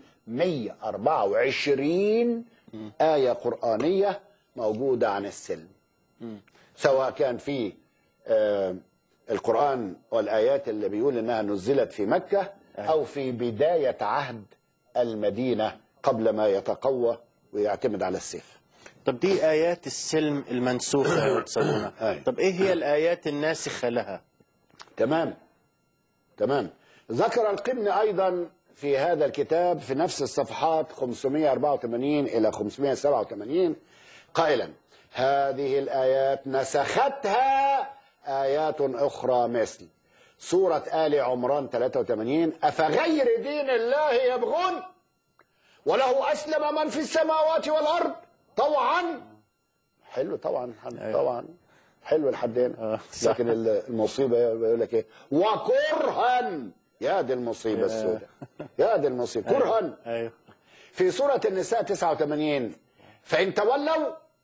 124 آية قرآنية موجودة عن السلم سواء كان في آه، القرآن والآيات اللي بيقول إنها نزلت في مكة أو في بداية عهد المدينة قبل ما يتقوى ويعتمد على السيف طب دي آيات السلم المنسوخة يا وتصلونا أي. طب إيه هي الآيات الناسخة لها تمام تمام ذكر القمن أيضا في هذا الكتاب في نفس الصفحات 584 إلى 587 قائلا هذه الآيات نسختها آيات أخرى مثل سورة آل عمران 83 أفغير دين الله يبغون وله أسلم من في السماوات والأرض طوعا حلو طبعا طبعا حلو لحد هنا آه، صح. لكن ال- المصيبه يقول لك ايه وكرها يا دي المصيبه السوداء يا دي المصيبه كرها أيوه في سورة النساء 89 فإن تولوا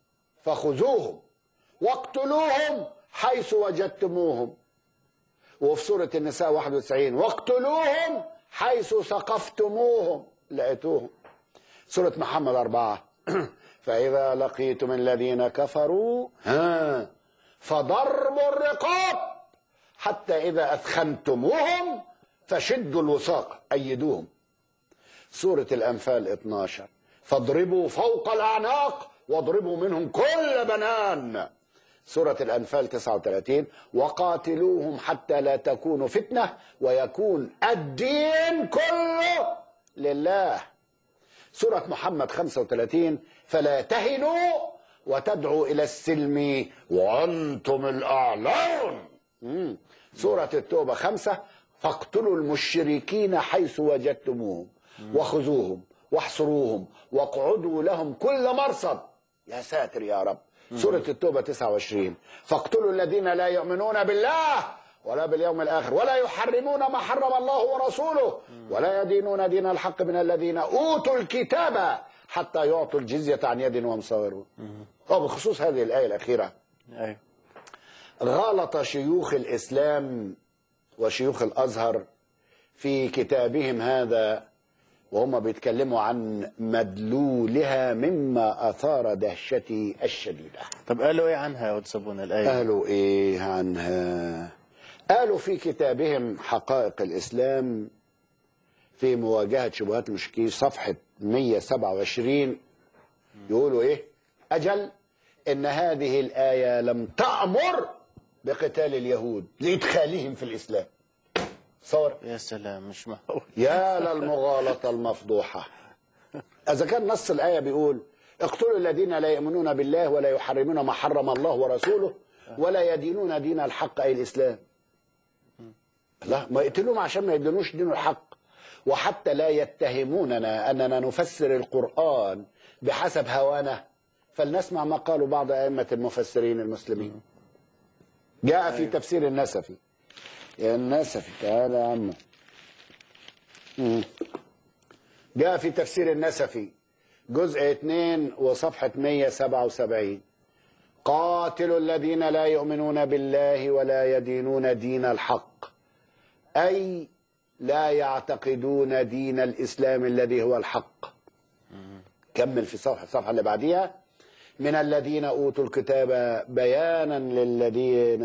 فخذوهم واقتلوهم حيث وجدتموهم وفي سورة النساء 91 واقتلوهم حيث ثقفتموهم لقيتوهم سورة محمد أربعة فإذا لقيتم الذين كفروا ها فضربوا الرقاب حتى إذا أثخنتموهم فشدوا الوثاق أيدوهم سورة الأنفال 12 فاضربوا فوق الأعناق واضربوا منهم كل بنان سورة الأنفال 39 وقاتلوهم حتى لا تكون فتنة ويكون الدين كله لله سورة محمد 35 فلا تهنوا وتدعوا إلى السلم وأنتم الأعلون مم. سورة التوبة خمسة فاقتلوا المشركين حيث وجدتموهم وخذوهم واحصروهم واقعدوا لهم كل مرصد يا ساتر يا رب سورة التوبة 29 فاقتلوا الذين لا يؤمنون بالله ولا باليوم الآخر ولا يحرمون ما حرم الله ورسوله ولا يدينون دين الحق من الذين أوتوا الكتاب حتى يعطوا الجزية عن يد وهم صاغرون وبخصوص هذه الآية الأخيرة ايوه غلط شيوخ الإسلام وشيوخ الأزهر في كتابهم هذا وهم بيتكلموا عن مدلولها مما أثار دهشتي الشديدة طب قالوا ايه عنها يا ود صابونه الايه قالوا إيه عنها قالوا في كتابهم حقائق الإسلام في مواجهة شبهات المشركين صفحة 127 يقولوا إيه أجل إن هذه الآية لم تأمر بقتال اليهود لإدخالهم في الإسلام صور يا سلام مش معقول يا للمغالطة المفضوحة إذا كان نص الآية بيقول اقتلوا الذين لا يؤمنون بالله ولا يحرمون ما حرم الله ورسوله ولا يدينون دين الحق أي الإسلام لا ما يقتلوهم عشان ما يدينوش دين الحق وحتى لا يتهموننا أننا نفسر القرآن بحسب هوانا فلنسمع ما قالوا بعض أئمة المفسرين المسلمين جاء في تفسير النسفي يا النسفي تعالى يا عم مم. جاء في تفسير النسفي جزء 2 وصفحة 177 قاتلوا الذين لا يؤمنون بالله ولا يدينون دين الحق أي لا يعتقدون دين الإسلام الذي هو الحق كمل في صفحة الصفحة اللي بعديها من الذين أوتوا الكتاب بيانا للذين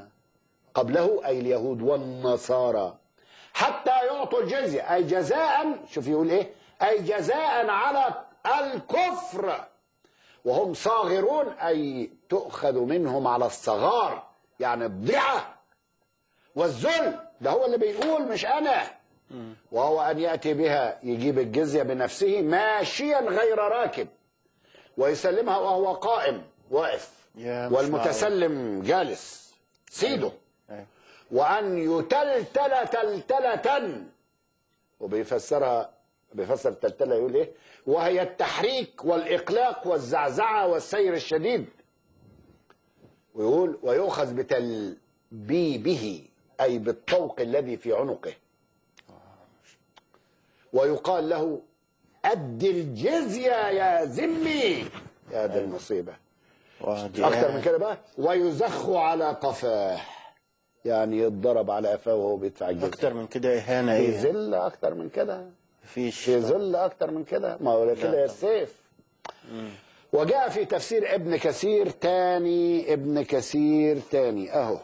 قبله أي اليهود والنصارى حتى يعطوا الجزية أي جزاء شوف يقول إيه أي جزاء على الكفر وهم صاغرون أي تؤخذ منهم على الصغار يعني الضعة والذل ده هو اللي بيقول مش أنا وهو أن يأتي بها يجيب الجزية بنفسه ماشيا غير راكب ويسلمها وهو قائم واقف يا مش والمتسلم جالس سيده أيوة. وأن يتلتل تلتلة وبيفسرها بيفسر التلتلة يقول إيه وهي التحريك والإقلاق والزعزعة والسير الشديد ويقول ويؤخذ بتلبيبه أي بالطوق الذي في عنقه ويقال له أد الجزية يا ذمي يا دي المصيبة ودي أكتر من كده بقى ويزخ على قفاه يعني يتضرب على قفاه وهو بيدفع الجزية اكتر من كده اهانه في ايه ذل أكتر من كده مفيش في ذل أكتر من كده ما هو كده يا السيف وجاء في تفسير ابن كثير تاني ابن كثير تاني أهو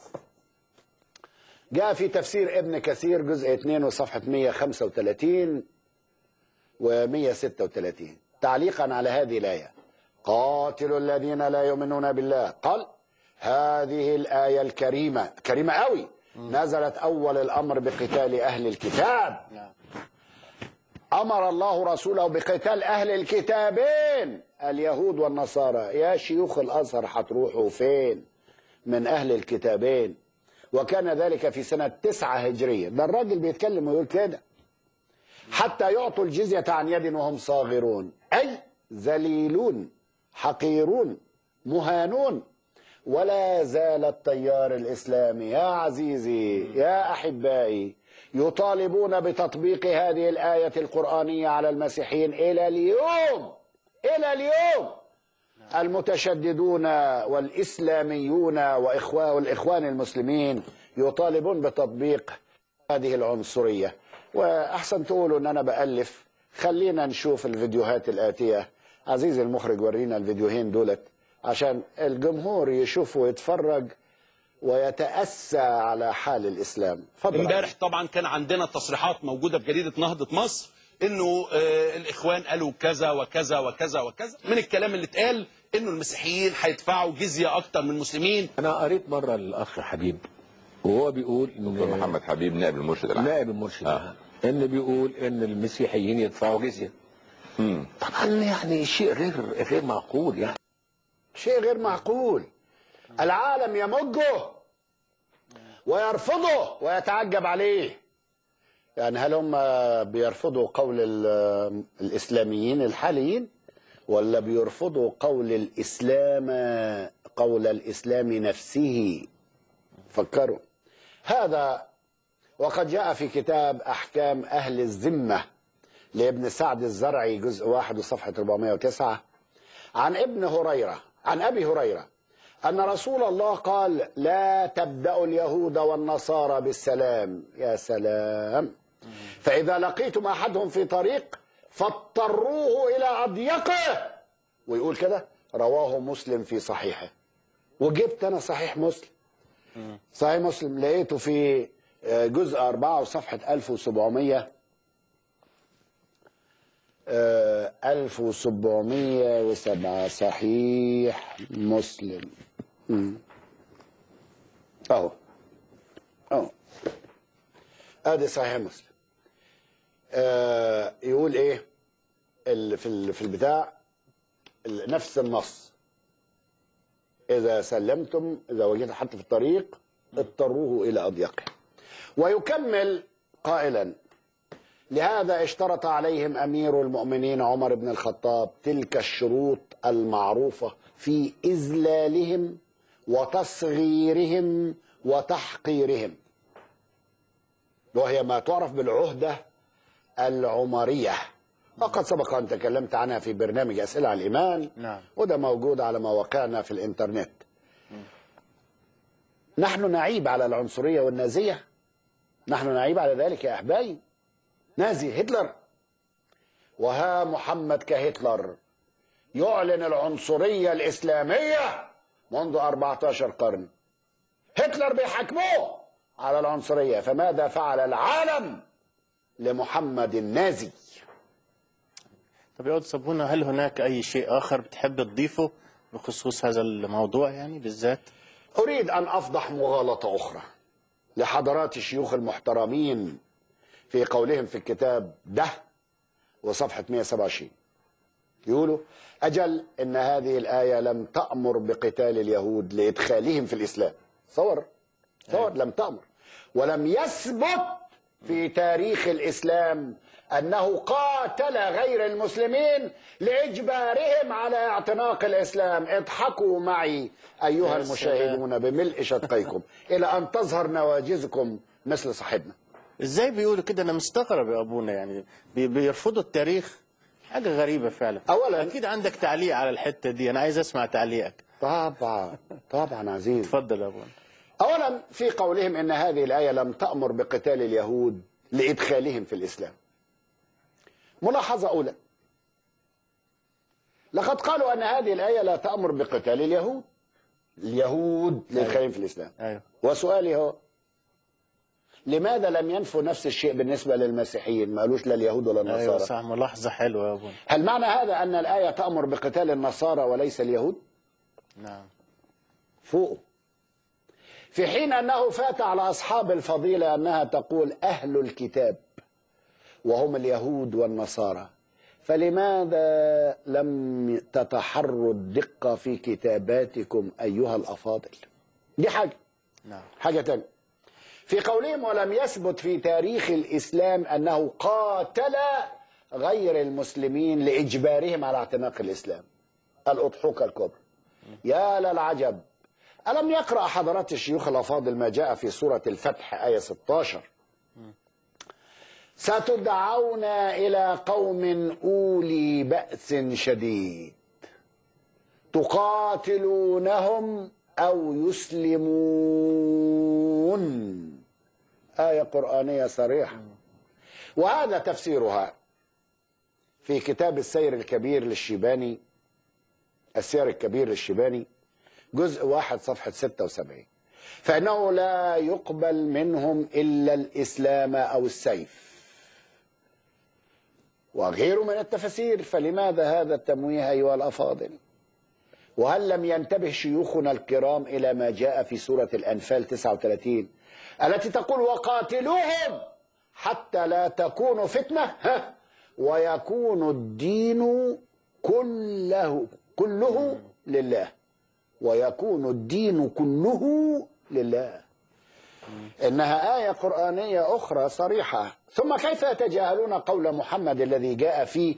جاء في تفسير ابن كثير جزء 2 وصفحة 135 و 136 تعليقا على هذه الآية قاتلوا الذين لا يؤمنون بالله قال هذه الآية الكريمة كريمة قوي نزلت أول الأمر بقتال أهل الكتاب نعم أمر الله رسوله بقتال أهل الكتابين اليهود والنصارى يا شيوخ الأزهر هتروحوا فين من أهل الكتابين وكان ذلك في سنة تسعة هجرية ده الراجل بيتكلم ويقول كده حتى يعطوا الجزية عن يد وهم صاغرون أي ذليلون حقيرون مهانون ولا زال التيار الإسلامي يا عزيزي يا أحبائي يطالبون بتطبيق هذه الآية القرآنية على المسيحيين إلى اليوم إلى اليوم المتشددون والإسلاميون وإخوان والإخوان المسلمين يطالبون بتطبيق هذه العنصرية وأحسن تقولوا أن أنا بألف خلينا نشوف الفيديوهات الآتية عزيزي المخرج ورينا الفيديوهين دولت عشان الجمهور يشوف ويتفرج ويتأسى على حال الإسلام فضل امبارح طبعا كان عندنا تصريحات موجوده في جريده نهضه مصر انه آه الاخوان قالوا كذا وكذا وكذا وكذا من الكلام اللي اتقال انه المسيحيين هيدفعوا جزيه اكتر من المسلمين انا قريت مره الاخ حبيب وهو بيقول دكتور ان محمد حبيب نائب المرشد العام نائب المرشد آه. ان بيقول ان المسيحيين يدفعوا جزيه مم. طبعا يعني شيء غير غير معقول يعني شيء غير معقول العالم يمجه ويرفضه ويتعجب عليه يعني هل هم بيرفضوا قول ال- الإسلاميين الحاليين ولا بيرفضوا قول الإسلام قول الإسلام نفسه فكروا هذا وقد جاء في كتاب أحكام أهل الذمة لابن سعد الزرعي جزء واحد وصفحة 409 عن ابن هريرة عن أبي هريرة أن رسول الله قال لا تبدأوا اليهود والنصارى بالسلام يا سلام فإذا لقيتم أحدهم في طريق فاضطروه إلى أضيقه ويقول كده رواه مسلم في صحيحه وجبت أنا صحيح مسلم صحيح مسلم لقيته في آه، جزء أربعة وصفحة 1700 آه، 1707 صحيح مسلم مم. اهو اهو ادي صحيح مسلم آه يقول ايه ال- في ال- في البتاع ال- نفس النص اذا سلمتم اذا وجدت حتى في الطريق اضطروه الى اضيقه ويكمل قائلا لهذا اشترط عليهم امير المؤمنين عمر بن الخطاب تلك الشروط المعروفه في اذلالهم وتصغيرهم وتحقيرهم وهي ما تعرف بالعهده العمريه وقد سبق ان تكلمت عنها في برنامج اسئله على الايمان نعم. وده موجود على مواقعنا في الانترنت نحن نعيب على العنصريه والنازيه نحن نعيب على ذلك يا احبائي نازي هتلر وها محمد كهتلر يعلن العنصرية الإسلامية منذ 14 قرن هتلر بيحاكموه على العنصرية فماذا فعل العالم لمحمد النازي طب يا أود صابونة هل هناك أي شيء آخر بتحب تضيفه بخصوص هذا الموضوع يعني بالذات؟ أريد أن أفضح مغالطة أخرى لحضرات الشيوخ المحترمين في قولهم في الكتاب ده وصفحة 127 يقولوا أجل إن هذه الآية لم تأمر بقتال اليهود لإدخالهم في الإسلام صور صور لم تأمر ولم يثبت في تاريخ الإسلام أنه قاتل غير المسلمين لإجبارهم على اعتناق الإسلام اضحكوا معي أيها يا المشاهدون بملء شدقيكم إلى أن تظهر نواجذكم مثل صاحبنا إزاي بيقولوا كده أنا مستغرب يا أبونا يعني بي- بيرفضوا التاريخ حاجة غريبة فعلا أولاً- أكيد عندك تعليق على الحتة دي أنا عايز أسمع تعليقك طبعا طبعا عزيز اتفضل يا أبونا أولا في قولهم أن هذه الآية لم تأمر بقتال اليهود لإدخالهم في الإسلام ملاحظة أولى لقد قالوا أن هذه الآية لا تأمر بقتال اليهود اليهود لإدخالهم في الإسلام أيوه وسؤالي هو لماذا لم ينفوا نفس الشيء بالنسبة للمسيحيين ما قالوش لا اليهود ولا أيوه النصارى صح ملاحظة حلوة يا أبونا هل معنى هذا أن الآية تأمر بقتال النصارى وليس اليهود نعم فوقه في حين أنه فات على أصحاب الفضيلة أنها تقول أهل الكتاب وهم اليهود والنصارى فلماذا لم تتحروا الدقة في كتاباتكم أيها الأفاضل دي حاجة نعم حاجة تانية في قولهم ولم يثبت في تاريخ الإسلام أنه قاتل غير المسلمين لإجبارهم على اعتناق الإسلام الأضحوكة الكبرى يا للعجب ألم يقرأ حضرات الشيوخ الأفاضل ما جاء في سورة الفتح آية 16 ستدعون إلى قوم أولي بأس شديد تقاتلونهم أو يسلمون آية قرآنية صريحة وهذا تفسيرها في كتاب السير الكبير للشيباني السير الكبير للشيباني جزء واحد صفحة 76 فإنه لا يقبل منهم إلا الإسلام أو السيف وغيره من التفاسير فلماذا هذا التمويه أيها الأفاضل وهل لم ينتبه شيوخنا الكرام إلى ما جاء في سورة الأنفال 39 التي تقول وقاتلوهم حتى لا تكون فتنة ها ويكون الدين كله كله لله ويكون الدين كله لله إنها آية قرآنية أخرى صريحة ثم كيف يتجاهلون قول محمد الذي جاء في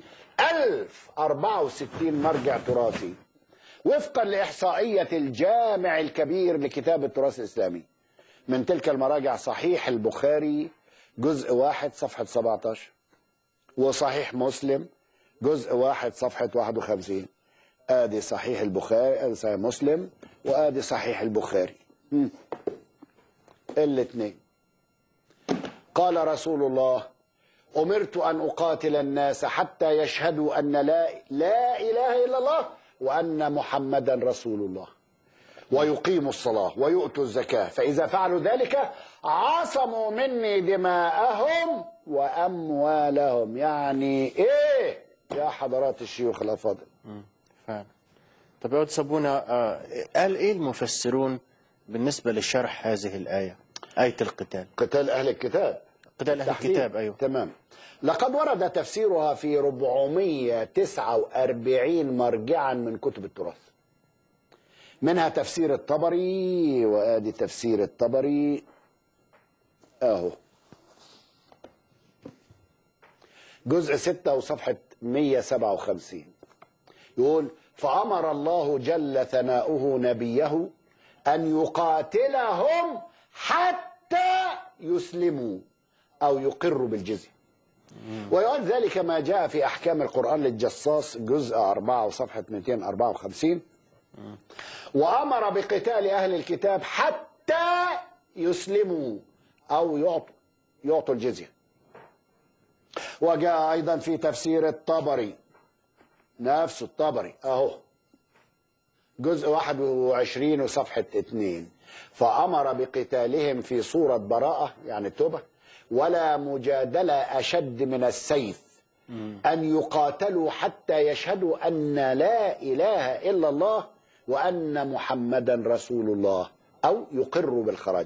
1064 مرجع تراثي وفقا لإحصائية الجامع الكبير لكتاب التراث الإسلامي من تلك المراجع صحيح البخاري جزء واحد صفحة 17 وصحيح مسلم جزء واحد صفحة 51 آدي صحيح البخاري آدي صحيح مسلم وآدي صحيح البخاري مم. الاثنين قال رسول الله أمرت أن أقاتل الناس حتى يشهدوا أن لا, لا إله إلا الله وأن محمدا رسول الله ويقيموا الصلاة ويؤتوا الزكاة فإذا فعلوا ذلك عصموا مني دماءهم وأموالهم يعني إيه يا حضرات الشيوخ الأفاضل فعلا طب يا سابونا آه، قال ايه المفسرون بالنسبة لشرح هذه الآية آية القتال قتال أهل الكتاب قتال أهل تحديد. الكتاب أيوه تمام لقد ورد تفسيرها في 449 مرجعا من كتب التراث منها تفسير الطبري وادي تفسير الطبري اهو جزء 6 وصفحة 157 يقول فأمر الله جل ثناؤه نبيه أن يقاتلهم حتى يسلموا أو يقروا بالجزية ويؤد ذلك ما جاء في أحكام القرآن للجصاص جزء 4 وصفحة 254 وأمر بقتال أهل الكتاب حتى يسلموا أو يعطوا يعطوا الجزية وجاء أيضا في تفسير الطبري نفس الطبري أهو جزء 21 وصفحة 2 فأمر بقتالهم في سورة براءة يعني التوبة ولا مجادلة أشد من السيف أن يقاتلوا حتى يشهدوا أن لا إله إلا الله وأن محمدا رسول الله أو يقروا بالخراج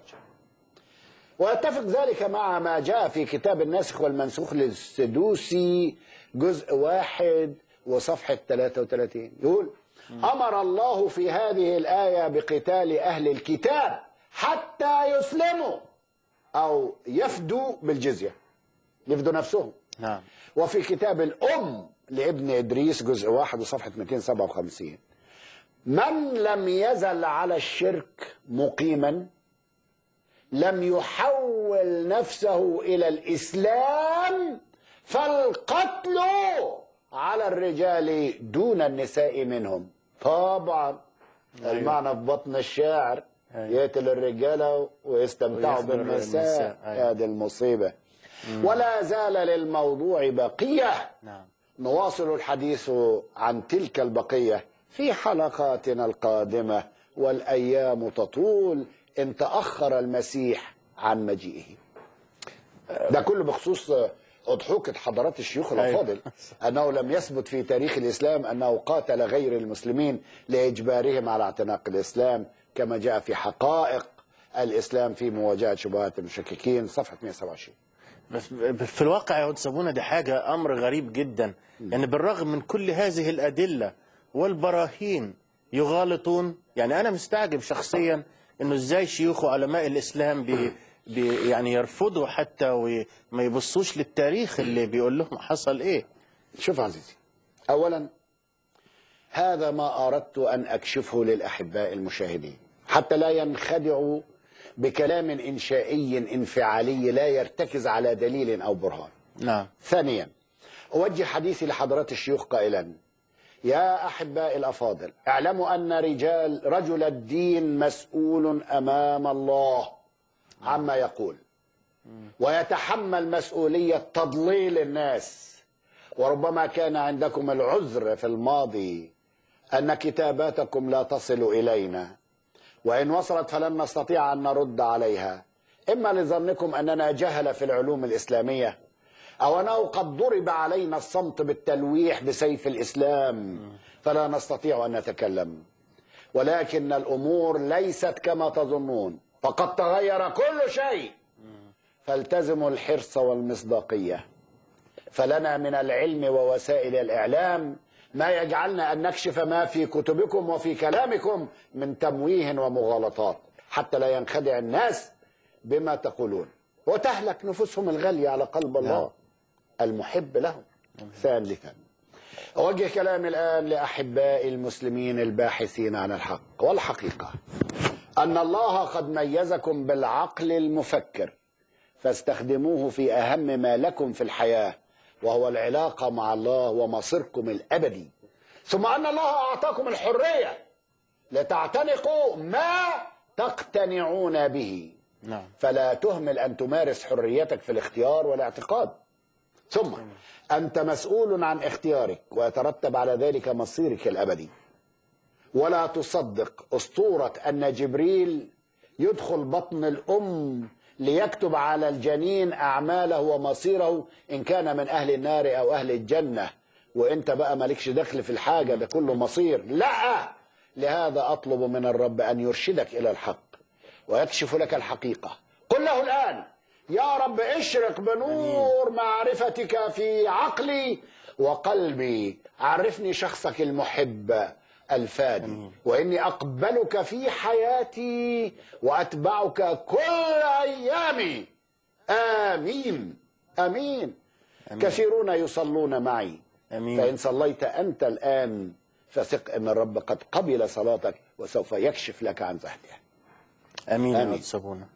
واتفق ذلك مع ما جاء في كتاب الناسخ والمنسوخ للسدوسي جزء واحد وصفحة 33 يقول أمر الله في هذه الآية بقتال أهل الكتاب حتى يسلموا أو يفدوا بالجزية يفدوا نفسهم نعم وفي كتاب الأم لابن إدريس جزء واحد وصفحة 257 من لم يزل على الشرك مقيما لم يحول نفسه إلى الإسلام فالقتل على الرجال دون النساء منهم طبعا المعنى في بطن الشاعر أيوة. يقتل الرجالة ويستمتعوا ويخبر بالنساء النساء. أيوة. هذه المصيبة ولا زال للموضوع بقية نعم نواصل الحديث عن تلك البقية في حلقاتنا القادمة والأيام تطول إن تأخر المسيح عن مجيئه ده كله بخصوص أضحوكة حضرات الشيوخ أيوة. الأفاضل أنه لم يثبت في تاريخ الإسلام أنه قاتل غير المسلمين لإجبارهم على اعتناق الإسلام كما جاء في حقائق الإسلام في مواجهة شبهات المشككين صفحة 127 بس في الواقع يا سابونا دي حاجة أمر غريب جدا يعني بالرغم من كل هذه الأدلة والبراهين يغالطون يعني أنا مستعجب شخصيا إنه إزاي شيوخ وعلماء الإسلام بي بي يعني يرفضوا حتى وما يبصوش للتاريخ اللي بيقول لهم حصل إيه شوف عزيزي أولا هذا ما أردت أن أكشفه للأحباء المشاهدين حتى لا ينخدعوا بكلام إنشائي انفعالي لا يرتكز على دليل أو برهان نعم ثانيا أوجه حديثي لحضرات الشيوخ قائلا يا أحبائي الأفاضل اعلموا أن رجال رجل الدين مسؤول أمام الله عما يقول ويتحمل مسؤولية تضليل الناس وربما كان عندكم العذر في الماضي أن كتاباتكم لا تصل إلينا وإن وصلت فلن نستطيع أن نرد عليها إما لظنكم أننا جهل في العلوم الإسلامية أو أنه قد ضرب علينا الصمت بالتلويح بسيف الإسلام فلا نستطيع أن نتكلم ولكن الأمور ليست كما تظنون فقد تغير كل شيء فالتزموا الحرص والمصداقية فلنا من العلم ووسائل الإعلام ما يجعلنا أن نكشف ما في كتبكم وفي كلامكم من تمويه ومغالطات حتى لا ينخدع الناس بما تقولون وتهلك نفوسهم الغالية على قلب الله المحب لهم ثالثا أوجه كلامي الآن لأحبائي المسلمين الباحثين عن الحق والحقيقة أن الله قد ميزكم بالعقل المفكر فاستخدموه في أهم ما لكم في الحياة وهو العلاقة مع الله ومصيركم الأبدي ثم أن الله أعطاكم الحرية لتعتنقوا ما تقتنعون به نعم فلا تهمل أن تمارس حريتك في الاختيار والاعتقاد ثم أنت مسؤول عن اختيارك ويترتب على ذلك مصيرك الأبدي ولا تصدق أسطورة أن جبريل يدخل بطن الأم ليكتب على الجنين أعماله ومصيره إن كان من أهل النار أو أهل الجنة وإنت بقى مالكش دخل في الحاجة ده كله مصير لا لهذا أطلب من الرب أن يرشدك إلى الحق ويكشف لك الحقيقة قل له الآن يا رب اشرق بنور معرفتك في عقلي وقلبي عرفني شخصك المحب الفادي وإني أقبلك في حياتي وأتبعك كل أيامي آمين آمين كثيرون يصلون معي امين فإن صليت أنت الآن فثق أن الرب قد قبل صلاتك وسوف يكشف لك عن زهده امين يا آمين. قدس ابونا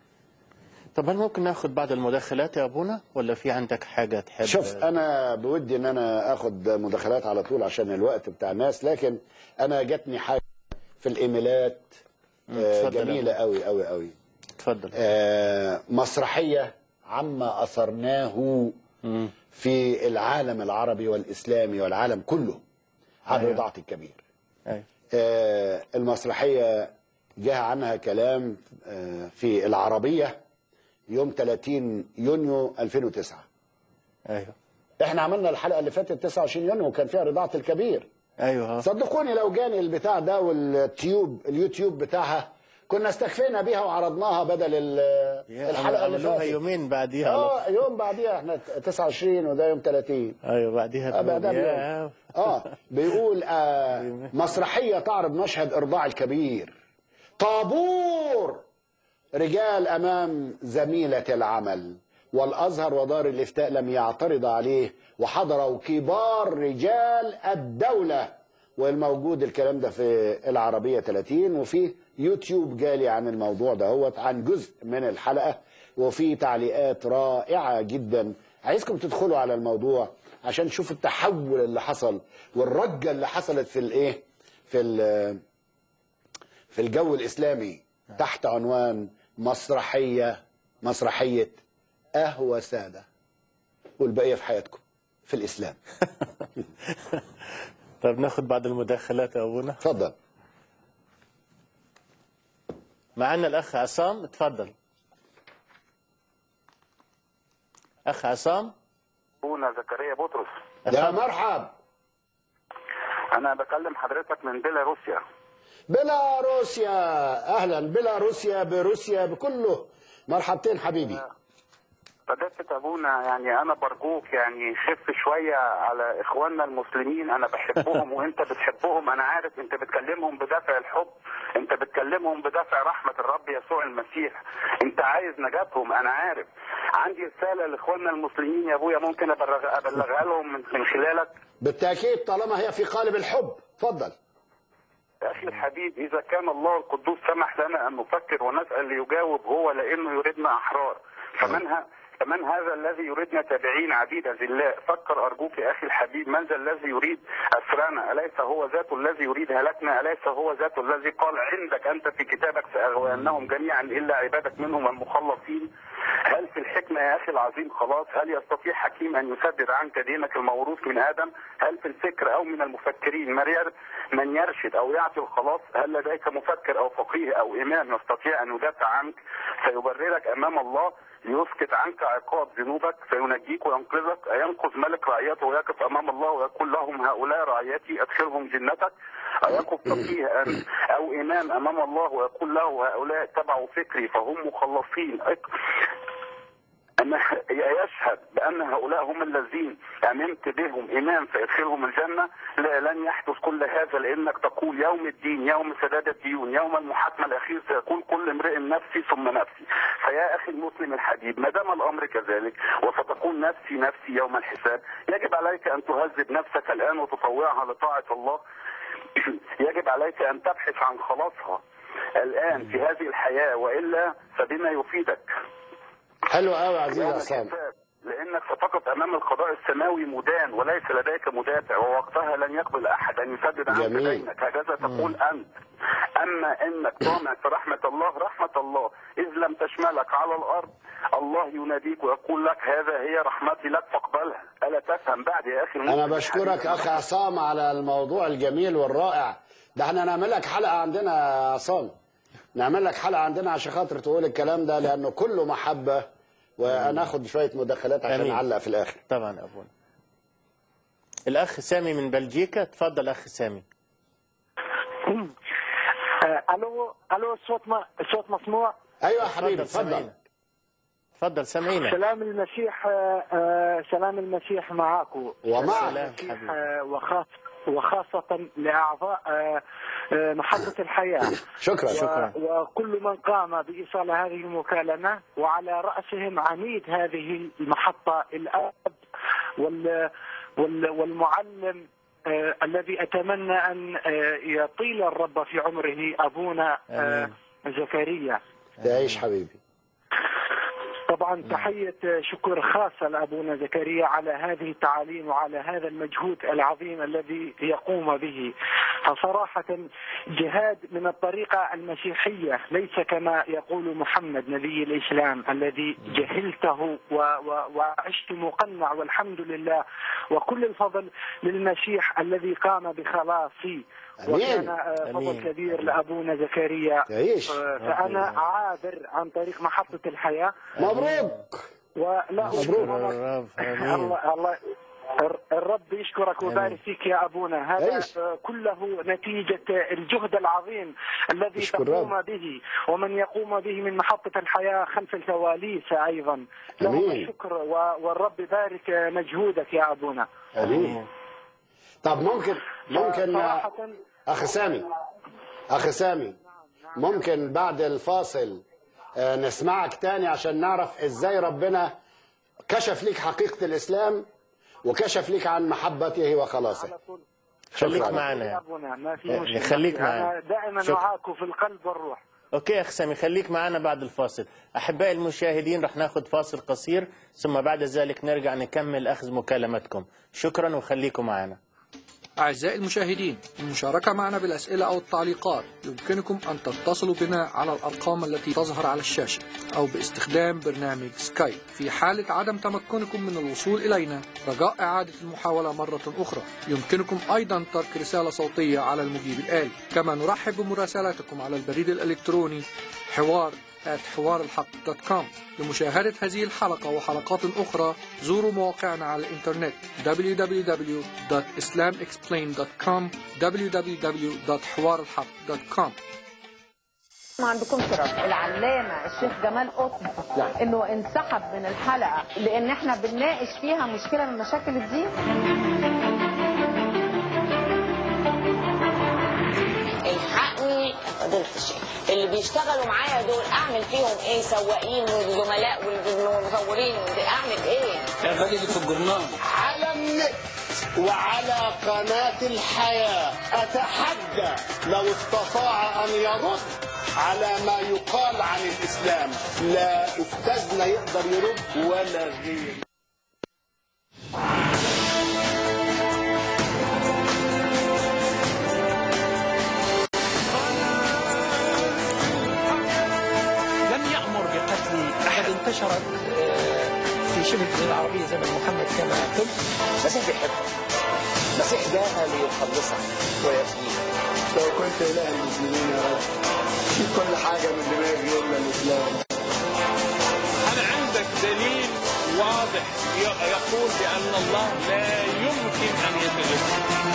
طب هل ممكن ناخذ بعض المداخلات يا ابونا ولا في عندك حاجه تحب شوف انا بودي ان انا اخد مداخلات على طول عشان الوقت بتاع الناس لكن انا جاتني حاجه في الايميلات آه، اتفضل يا جميله قوي قوي قوي تفضل آه، مسرحيه عما اثرناه مم. في العالم العربي والاسلامي والعالم كله عن أيوة. رضاعه الكبير أيوة. آه، المسرحيه جاء عنها كلام آه، في العربيه يوم 30 يونيو 2009 ايوه احنا عملنا الحلقه اللي فاتت 29 يونيو وكان فيها رضاعه الكبير ايوه صدقوني لو جاني البتاع ده والتيوب اليوتيوب بتاعها كنا استكفينا بيها وعرضناها بدل ال- يا الحلقه اللي عملوها فاتت يومين بعديها على اه يوم بعديها احنا 29 وده يوم 30 ايوه بعديها آه، بعدها بيوم. بيوم. يا- اه بيقول آه مسرحيه تعرض مشهد ارضاع الكبير طابور رجال امام زميله العمل والازهر ودار الافتاء لم يعترض عليه وحضروا كبار رجال الدوله والموجود الكلام ده في العربيه 30 وفي يوتيوب جالي عن الموضوع ده هو عن جزء من الحلقه وفي تعليقات رائعه جدا عايزكم تدخلوا على الموضوع عشان تشوفوا التحول اللي حصل والرجه اللي حصلت في الايه في ال- في الجو الاسلامي تحت عنوان مسرحيه مسرحيه قهوه ساده والبقيه في حياتكم في الاسلام طيب ناخذ بعض المداخلات يا ابونا اتفضل معنا الاخ عصام تفضل اخ عصام أبونا زكريا بطرس يا مرحب أنا بكلم حضرتك من بيلاروسيا بيلاروسيا اهلا بيلاروسيا بروسيا بكله مرحبتين حبيبي فدفت أبونا يعني أنا برجوك يعني خف شوية على إخواننا المسلمين أنا بحبهم وأنت بتحبهم أنا عارف أنت بتكلمهم بدافع الحب أنت بتكلمهم بدافع رحمة الرب يسوع المسيح أنت عايز نجاتهم أنا عارف عندي رسالة لإخواننا المسلمين يا أبويا ممكن أبلغ- أبلغها لهم من من خلالك بالتاكيد طالما هي في قالب الحب اتفضل يا أخي الحبيب إذا كان الله القدوس سمح لنا أن نفكر ونسأل ليجاوب هو لأنه يريدنا أحرار فمن ه... من هذا الذي يريدنا تابعين عبيد ذلاء فكر أرجوك يا أخي الحبيب من ذا الذي يريد أسرنا أليس هو ذات الذي يريد هلكنا أليس هو ذات الذي قال عندك أنت في كتابك سأغوينهم جميعا إلا عبادك منهم المخلصين هل في الحكمة يا أخي العظيم خلاص هل يستطيع حكيم أن يسدد عنك دينك الموروث من آدم هل في الفكر أو من المفكرين من ير- من يرشد أو يعطي الخلاص هل لديك مفكر أو فقيه أو إمام يستطيع أن يدافع عنك فيبررك أمام الله ليسكت عنك عقاب ذنوبك فينجيك وينقذك أينقذ ملك رعيته ويقف أمام الله ويقول لهم هؤلاء رعيتي أدخلهم جنتك أيقف فقيه أم- أو إمام أمام الله ويقول له هؤلاء اتبعوا فكري فهم مخلصين أك- أن يشهد بأن هؤلاء هم الذين أمنت بهم إمام فيدخلهم الجنة لا لن يحدث كل هذا لأنك تقول يوم الدين يوم سداد الديون يوم المحاكمة الأخير سيكون كل امرئ نفسي ثم نفسي فيا أخي المسلم الحبيب ما دام الأمر كذلك وستقول نفسي نفسي يوم الحساب يجب عليك أن تهذب نفسك الآن وتطوعها لطاعة الله يجب عليك أن تبحث عن خلاصها الآن في هذه الحياة وإلا فبما يفيدك حلو قوي عزيزي يوم عصام الحساب لانك ستقف امام القضاء السماوي مدان وليس لديك مدافع ووقتها لن يقبل احد ان يسدد عنك جميل. دينك هكذا تقول انت اما انك طامع في رحمه الله رحمه الله اذ لم تشملك على الارض الله يناديك ويقول لك هذا هي رحمتي لك فاقبلها الا تفهم بعد يا اخي انا المسلم بشكرك الحبيب. اخ عصام على الموضوع الجميل والرائع ده احنا نعمل لك حلقه عندنا يا عصام نعمل لك حلقه عندنا عشان خاطر تقول الكلام ده لانه كله محبه وناخد شويه مداخلات عشان آمين. نعلق في الاخر طبعا أبونا الأخ سامي من بلجيكا تفضل أخ سامي آه، الو الو الصوت ما الصوت مسموع ايوه يا حبيبي تفضل اتفضل سامعينك تفضل سامعينك سلام المسيح آه، آه، سلام المسيح معكم ومعك سلام المسيح حبيبي آه، وخاص وخاصة لأعضاء آه، آه، محطة الحياة شكرا شكرا. و- وكل من قام بإيصال هذه المكالمة وعلى رأسهم عميد هذه المحطة الأب وال وال والمعلم آه، الذي أتمنى أن آه، يطيل الرب في عمره أبونا آه، زكريا تعيش حبيبي طبعا تحية شكر خاصة لأبونا زكريا على هذه التعاليم وعلى هذا المجهود العظيم الذي يقوم به فصراحة جهاد من الطريقة المسيحية ليس كما يقول محمد نبي الإسلام الذي جهلته و و وعشت مقنع والحمد لله وكل الفضل للمسيح الذي قام بخلاصي أمين. وكان آه، فضل أمين. كبير لأبونا زكريا تعيش آه، فأنا عابر عن طريق محطة الحياة مبروك ولا مبروك. الرب آمين الله الله الر- الرب يشكرك ويبارك فيك يا ابونا هذا عيش. آه، كله نتيجه الجهد العظيم الذي اشكر تقوم رب. به ومن يقوم به من محطه الحياه خلف الكواليس ايضا لهم أمين. الشكر و- والرب يبارك مجهودك يا ابونا امين طب ممكن ممكن صراحه اخ سامي اخ سامي ممكن بعد الفاصل آه، نسمعك تاني عشان نعرف ازاي ربنا كشف ليك حقيقة الاسلام وكشف ليك عن محبته وخلاصه على طول خليك شكراً. معنا يا يعني. ابونا ما في يعني مشكله خليك معنا. انا دائما شكراً. معاكم في القلب والروح اوكي اخ سامي خليك معنا بعد الفاصل احبائي المشاهدين رح ناخذ فاصل قصير ثم بعد ذلك نرجع نكمل اخذ مكالمتكم شكرا وخليكم معنا أعزائي المشاهدين المشاركة معنا بالأسئلة أو التعليقات يمكنكم أن تتصلوا بنا على الأرقام التي تظهر على الشاشة أو باستخدام برنامج سكايب في حالة عدم تمكنكم من الوصول إلينا رجاء إعادة المحاولة مرة أخرى يمكنكم أيضا ترك رسالة صوتية على المجيب الآلي كما نرحب بمراسلاتكم على البريد الإلكتروني حوار حوار الحق دوت كوم لمشاهدة هذه الحلقة وحلقات أخرى زوروا مواقعنا على الإنترنت www.islamexplained.com www.حوارالحق.com ما عندكمش رد العلامه الشيخ جمال قطب انه انسحب من الحلقه لان احنا بنناقش فيها مشكله من مشاكل الدين الحقني فضيلة الشيخ اللي بيشتغلوا معايا دول اعمل فيهم ايه سواقين وزملاء والمصورين اعمل ايه الراجل اللي في الجرنان على النت وعلى قناة الحياة أتحدى لو استطاع أن يرد على ما يقال عن الاسلام لا استاذنا يقدر يرد ولا غير لم يأمر بقتل أحد انتشرت آه، في شبه الجزيرة العربية زمن محمد كما قلت المسيح بيحبك المسيح جاء ليخلصك ويفديك لو كنت إله المسلمين يا رب في كل حاجة من دماغي إلا الإسلام هل عندك دليل واضح ي- يقول بأن الله لا يمكن أن يتجسد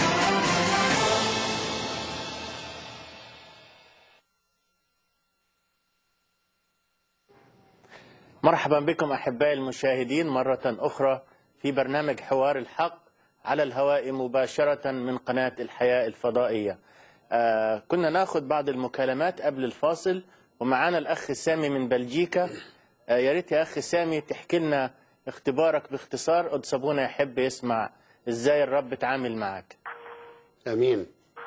مرحبا بكم احبائي المشاهدين مره اخرى في برنامج حوار الحق على الهواء مباشره من قناه الحياه الفضائيه. آه كنا ناخذ بعض المكالمات قبل الفاصل ومعانا الاخ سامي من بلجيكا. آه يا ريت يا اخ سامي تحكي لنا اختبارك باختصار قدس ابونا يحب يسمع ازاي الرب اتعامل معك. امين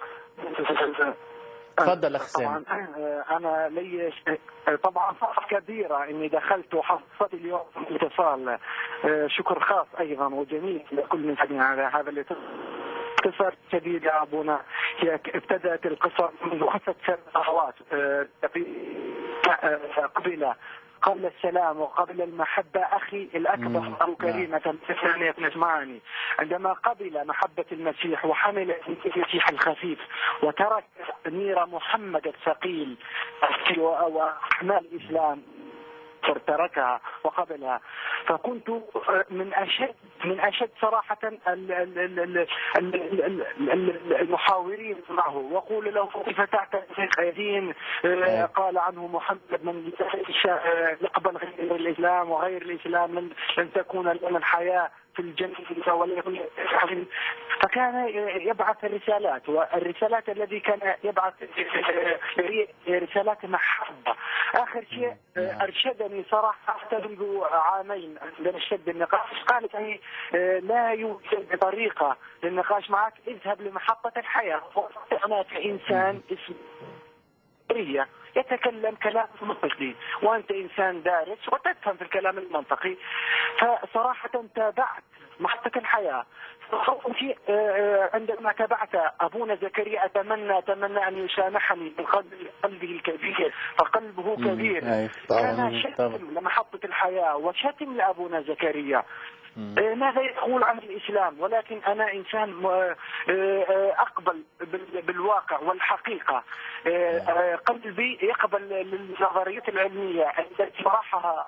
تفضل اخ سامي. طبعا آه، انا لي ش- طبعا فرحه كبيره اني دخلت وحصلت اليوم اتصال آه، شكر خاص ايضا وجميل لكل من سمع على هذا الاتصال قصة شديد يا ابونا هي ابتدات القصة منذ خمسة سنوات آه، آه، قبل قبل السلام وقبل المحبة أخي الأكبر مم. أو كريمة ثانية نسمعني عندما قبل محبة المسيح وحمل المسيح الخفيف وترك نير محمد الثقيل وأحمال الإسلام تركها وقبلها فكنت من اشد من اشد صراحه ال- ال- ال- ال- ال- ال- ال- ال- المحاورين معه واقول له كيف تعتقد دين آه، قال عنه محمد من شاء يقبل غير الاسلام وغير الاسلام لن لن تكون لنا الحياه في الجنة وليكن فكان يبعث الرسالات والرسالات الذي كان يبعث هي رسالات محبة آخر شيء أرشدني صراحة منذ عامين عندما اشتد النقاش قال يعني لا يوجد طريقة للنقاش معك اذهب لمحطة الحياة أنا كإنسان اسمي حرية يتكلم كلام منطقي وأنت إنسان دارس وتفهم في الكلام المنطقي فصراحة تابعت محطة الحياة في آه، عندما تابعت أبونا زكريا أتمنى أتمنى أن يسامحني من قلب- قلبه الكبير فقلبه كبير أي. كان طبعا شتم لمحطة الحياة وشتم لأبونا زكريا آه، ماذا يقول عن الإسلام ولكن أنا إنسان م- آه، آه، أقبل بال- بالواقع والحقيقة آه، آه، قلبي يقبل النظريات العلمية التي طرحها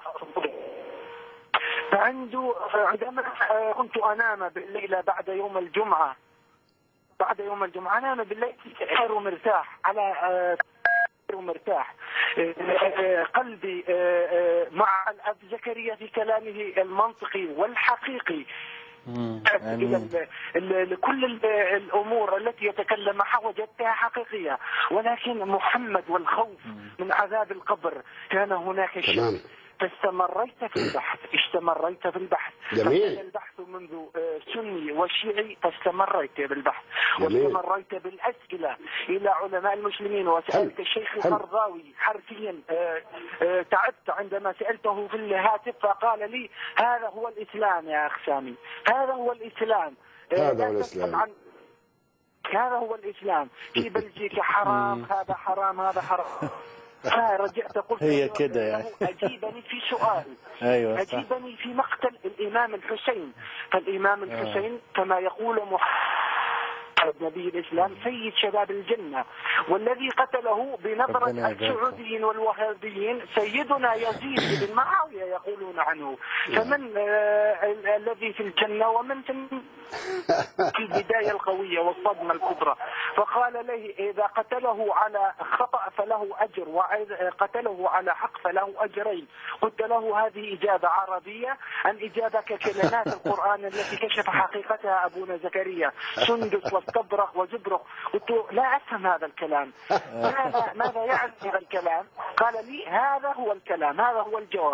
فعنده عندما آه، كنت أنام بالليلة بعد يوم الجمعة بعد يوم الجمعة أنام بالليل خير ومرتاح على آه، خير ومرتاح آه، آه، قلبي آه، آه، مع الأب زكريا في كلامه المنطقي والحقيقي مم. إلى امين ال- ال- لكل ال- الامور التي يتكلم معها وجدتها حقيقيه ولكن محمد والخوف من عذاب القبر كان هناك شيء تمام فاستمريت في البحث استمريت في البحث جميل. فكان البحث منذ آه، سني وشيعي فاستمريت بالبحث جميل. واستمريت بالاسئله الى علماء المسلمين وسالت حلو. الشيخ حلو. القرضاوي حرفيا آه، آه، تعبت عندما سالته في الهاتف فقال لي هذا هو الاسلام يا اخ سامي هذا هو الاسلام آه، هذا لا هو تبحث الإسلام. عن هذا هو الاسلام في بلجيكا حرام هذا حرام هذا حرام فرجعت قلت هي له كده يعني. إنه اجيبني في سؤال ايوه صح أجيبني في مقتل الإمام الحسين فالإمام الحسين كما يقول محمد نبي الإسلام سيد شباب الجنة والذي قتله بنظرة ربنا يبارك. السعوديين والوهابيين سيدنا يزيد بن معاوية يقولون عنه فمن آه ال- الذي في الجنة ومن في في البداية القوية والصدمة الكبرى فقال له إذا قتله على خطأ فله أجر وإذا قتله على حق فله أجرين قلت له هذه إجابة عربية أم إجابة ككلمات القرآن التي كشف حقيقتها أبونا زكريا سندس واستبرق وزبرق قلت له لا أفهم هذا الكلام ماذا, ماذا يعني هذا الكلام قال لي هذا هو الكلام هذا هو الجواب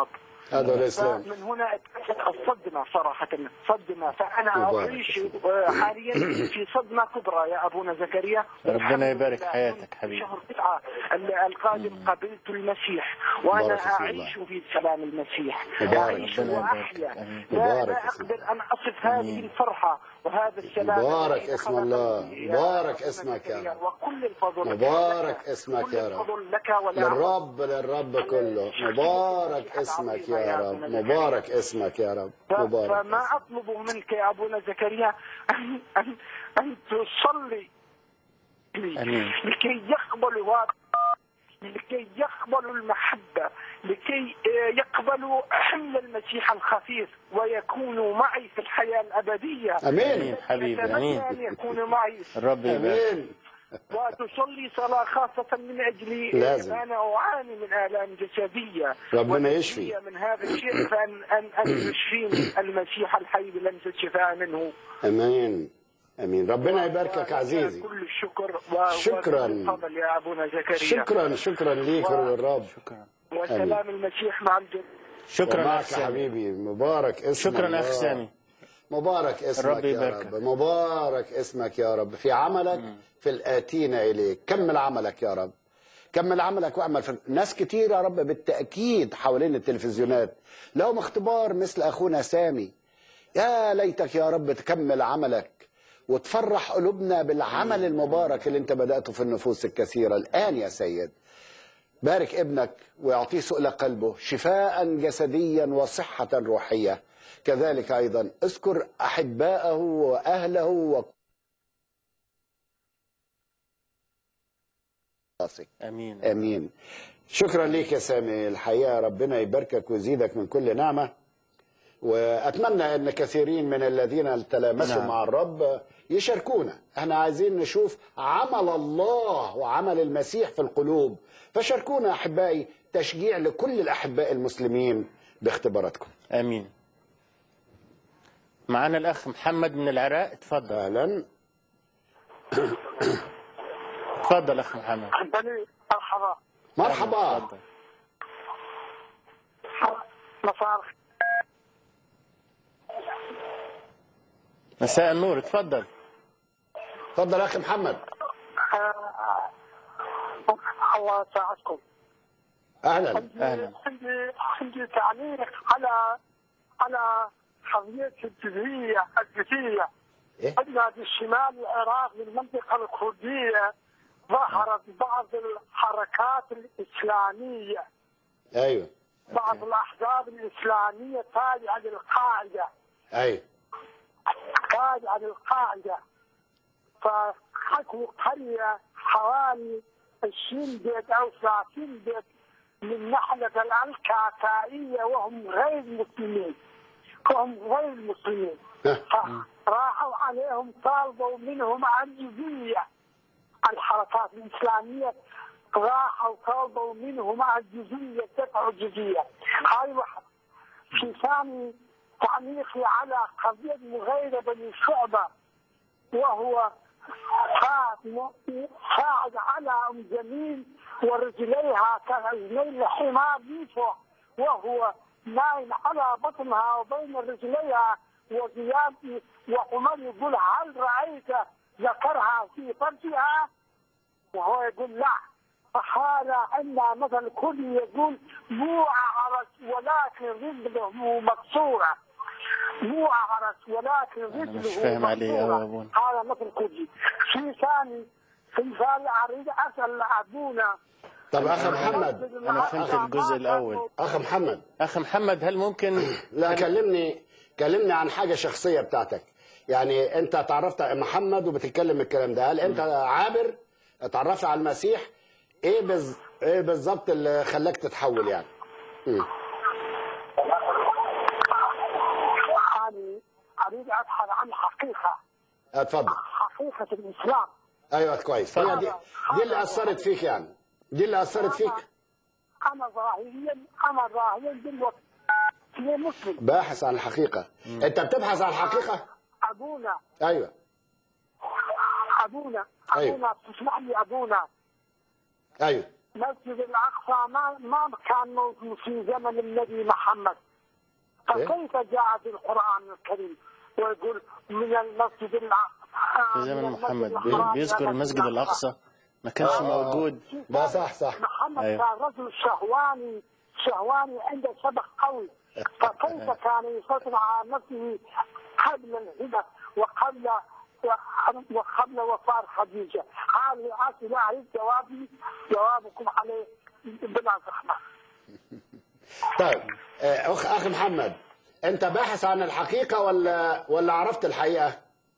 هذا الاسلام من هنا اتت الصدمه صراحه صدمه فانا مبارك اعيش آه، حاليا في صدمه كبرى يا ابونا زكريا ربنا يبارك حياتك حبيبي شهر تسعة ال- القادم قبلت المسيح وانا مبارك اسم الله. اعيش في سلام المسيح مبارك. اعيش ربنا يبارك. واحيا آمين. لا, مبارك لا اسم اقدر ان اصف هذه الفرحه وهذا السلام مبارك الذي اسم خلقني الله. يا مبارك أبونا اسمك يا زكريا. رب. وكل الفضل مبارك لك. اسمك كل يا رب. الفضل لك ولا للرب للرب كله مبارك اسمك يا رب مبارك اسمك يا رب ف- مبارك فما اطلب منك يا ابونا زكريا ان ان ان تصلي امين لكي يقبلوا هذا لكي يقبلوا المحبة لكي آه، يقبلوا حمل المسيح الخفيف ويكونوا معي في الحياة الأبدية امين حبيبي امين أتمنى أن يكونوا معي الرب يبارك امين وتصلي صلاة خاصة من أجلي لازم. أنا أعاني من آلام جسدية ربنا ونفسية يشفي. من هذا الشيء فأن أن أن يشفيني المسيح الحي بلمسة شفاء منه امين امين ربنا يباركك عزيزي كل الشكر و... شكراً. وكل الفضل يا أبونا زكريا شكرا شكرا ليك و- وللرب شكرا وسلام المسيح مع الجميع شكرا ومعك اخ يا سامي حبيبي مبارك اسم شكرا الله. اخ سامي مبارك اسمك الرب يا يباركك. رب مبارك اسمك يا رب في عملك في الآتين إليك كمل عملك يا رب كمل عملك واعمل في ناس كتير يا رب بالتأكيد حوالين التلفزيونات لهم اختبار مثل أخونا سامي يا ليتك يا رب تكمل عملك وتفرح قلوبنا بالعمل المبارك اللي انت بدأته في النفوس الكثيرة الآن يا سيد بارك ابنك ويعطيه سؤل قلبه شفاء جسديا وصحة روحية كذلك أيضا اذكر أحباءه وأهله و... امين امين شكرا ليك يا سامي الحقيقه ربنا يباركك ويزيدك من كل نعمه واتمنى ان كثيرين من الذين تلامسوا نعم. مع الرب يشاركونا احنا عايزين نشوف عمل الله وعمل المسيح في القلوب فشاركونا احبائي تشجيع لكل الاحباء المسلمين باختباراتكم امين معنا الاخ محمد من العراق اتفضل اهلا اتفضل اخ محمد أنتني مرحبا مرحبا اتفضل مساء الخير. مساء النور اتفضل اتفضل اخي محمد آه، الله يساعدكم اهلا اهلا عندي عندي تعليق على على قضية الجزية الجزية إيه؟ عندنا في الشمال العراق من المنطقة الكردية ظهرت بعض الحركات الإسلامية ايوه بعض الأحزاب الإسلامية تابعة للقاعدة ايوه تابعة للقاعدة فحكوا قرية حوالي 20 بيت أو 30 بيت من نحلة الكاكائية وهم غير مسلمين وهم غير مسلمين راحوا عليهم طالبوا منهم الجزية الحركات الإسلامية راحوا طالبوا منهم الجزية دفعوا الجزية هاي واحد في ثاني تعليقي على قضية مغيرة بن شعبة وهو قاعد على أم جميل ورجليها كرجلي حمار يفوح وهو نايم على بطنها وبين رجليها وزياد وعمر يقول هل رأيت ذكرها في فرجها وهو يقول لا فهذا عندنا مثل كل يقول مو عرس ولكن رجله مكسوره مو عرس ولكن رجله مش فاهم عليه يا مكسورة. أبونا. هذا مثل كل في ثاني في ثاني اريد اسال ابونا طب اخ محمد انا فهمت الجزء الاول اخ محمد اخ محمد هل ممكن لا كلمني كلمني عن حاجه شخصيه بتاعتك يعني انت تعرفت على محمد وبتتكلم الكلام ده هل انت عابر اتعرفت على المسيح ايه بز... ايه بالظبط اللي خلاك تتحول يعني مم. يعني اريد ابحث عن حقيقه اتفضل حقيقه الاسلام ايوه كويس هي دي دي اللي اثرت فيك يعني دي اللي اثرت فيك انا ظاهريا انا ظاهريا دلوقتي مسلم باحث عن الحقيقه انت بتبحث عن الحقيقه ابونا ايوه ابونا أيوة. ابونا تسمح لي ابونا ايوه مسجد الاقصى ما ما كان موجود في زمن النبي محمد فكيف جاء في القران الكريم ويقول من المسجد الاقصى في زمن محمد بي- بيذكر المسجد الأقصى ما كانش موجود ده صح صح محمد أيوة. كان رجل شهواني شهواني عنده شبه قوي فكيف كان يسيطر على نفسه قبل الهدى وقبل وقبل وفاة خديجة هذه الأسئلة أريد جوابي جوابكم عليه بلا زحمة طيب آه، اخ اخي محمد انت باحث عن الحقيقه ولا ولا عرفت الحقيقه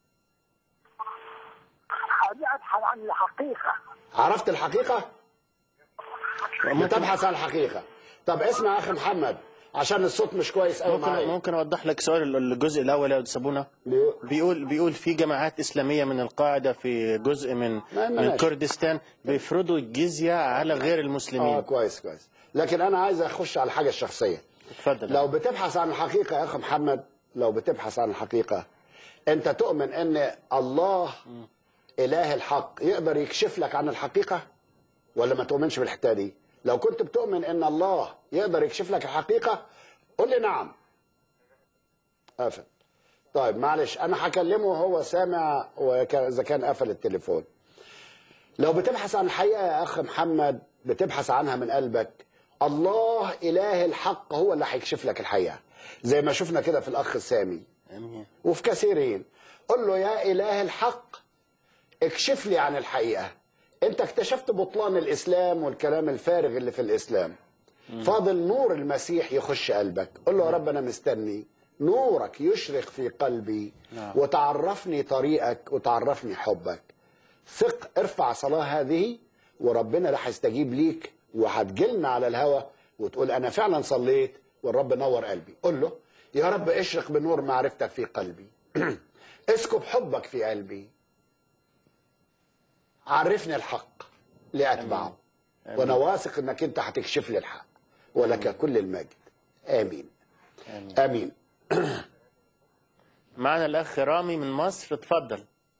أبي أبحث عن الحقيقة عرفت الحقيقه بتبحث عن الحقيقه طب اسمع يا اخي محمد عشان الصوت مش كويس قوي ممكن معايا ممكن اوضح لك سؤال الجزء الاول يا استاذ سابونا بيقول بيقول في جماعات اسلاميه من القاعده في جزء من ما- من ماشي. كردستان بيفرضوا الجزيه على غير اه المسلمين كويس كويس لكن انا عايز اخش على الحاجه الشخصيه اتفضل لو بتبحث عن الحقيقه يا اخي محمد لو بتبحث عن الحقيقه انت تؤمن ان الله اله الحق يقدر يكشف لك عن الحقيقه ولا ما تؤمنش بالحته دي لو كنت بتؤمن ان الله يقدر يكشف لك الحقيقه قول لي نعم قفل طيب معلش انا هكلمه وهو سامع واذا كان قفل التليفون لو بتبحث عن الحقيقه يا اخ محمد بتبحث عنها من قلبك الله اله الحق هو اللي هيكشف لك الحقيقه زي ما شفنا كده في الاخ السامي امين وفي كثيرين قل له يا اله الحق اكشف لي عن الحقيقه انت اكتشفت بطلان الاسلام والكلام الفارغ اللي في الاسلام فاضل نور المسيح يخش قلبك قل له يا رب انا مستني نورك يشرق في قلبي نعم. وتعرفني طريقك وتعرفني حبك ثق ارفع صلاة هذه وربنا راح يستجيب ليك وهتجيلنا على الهوى وتقول انا فعلا صليت والرب نور قلبي قل له يا رب اشرق بنور معرفتك في قلبي اسكب حبك في قلبي عرفني الحق لاتبعه آمين. وانا واثق انك انت هتكشف لي الحق ولك كل المجد امين آمين. امين معنا الاخ رامي من مصر اتفضل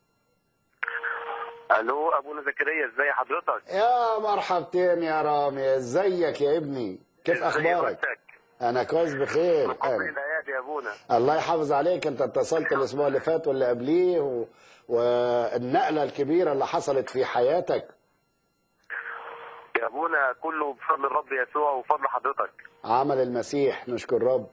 الو ابونا زكريا ازي حضرتك يا مرحبتين يا رامي ازيك يا ابني كيف ازي اخبارك وقتك؟ انا كويس بخير قبل آمين. الايادي يا ابونا الله يحافظ عليك انت اتصلت الاسبوع اللي فات واللي قبليه و... والنقله الكبيره اللي حصلت في حياتك يا ابونا كله بفضل الرب يسوع وفضل حضرتك عمل المسيح نشكر رب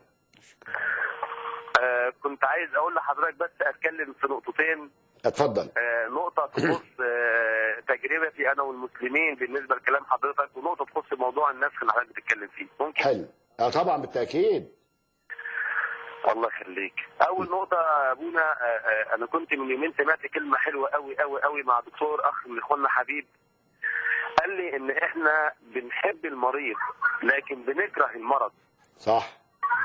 آه كنت عايز اقول لحضرتك بس اتكلم في نقطتين اتفضل آه نقطة تخص آه تجربتي أنا والمسلمين بالنسبة لكلام حضرتك ونقطة تخص موضوع النسخ اللي حضرتك بتتكلم فيه ممكن؟ حلو اه طبعا بالتاكيد الله يخليك أول نقطة يا أبونا آه آه أنا كنت من يومين سمعت كلمة حلوة أوي أوي أوي مع دكتور أخ من إخواننا حبيب قال لي إن إحنا بنحب المريض لكن بنكره المرض صح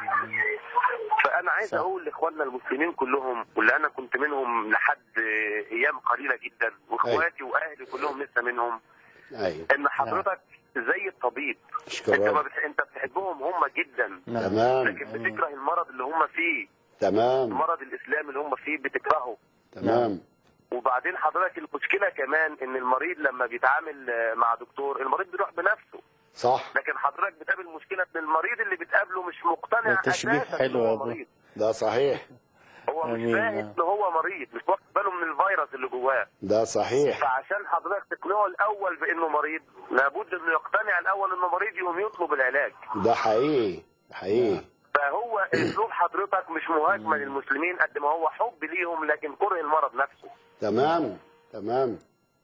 فانا عايز اقول لاخواننا المسلمين كلهم واللي انا كنت منهم لحد ايام قليله جدا واخواتي واهلي كلهم لسه منهم ايوه ان حضرتك زي الطبيب اشكر انت ما رب بتح... انت بتحبهم هم جدا تمام لكن بتكره المرض اللي هم فيه تمام المرض الاسلامي اللي هم فيه بتكرهه تمام وبعدين حضرتك المشكله كمان ان المريض لما بيتعامل آه، مع دكتور المريض بيروح بنفسه صح لكن حضرتك بتقابل مشكله ان المريض اللي بتقابله مش مقتنع تشبيه اساسا حلو إن يا هو أبو. مريض ده صحيح هو مش آمين. فاهم ان هو مريض مش واخد باله من الفيروس اللي جواه ده صحيح فعشان حضرتك تقنعه الاول بانه مريض لابد انه يقتنع الاول انه مريض يقوم يطلب العلاج ده حقيقي حقيقي فهو اسلوب حضرتك مش مهاجمه للمسلمين قد ما هو حب ليهم لكن كره المرض نفسه تمام تمام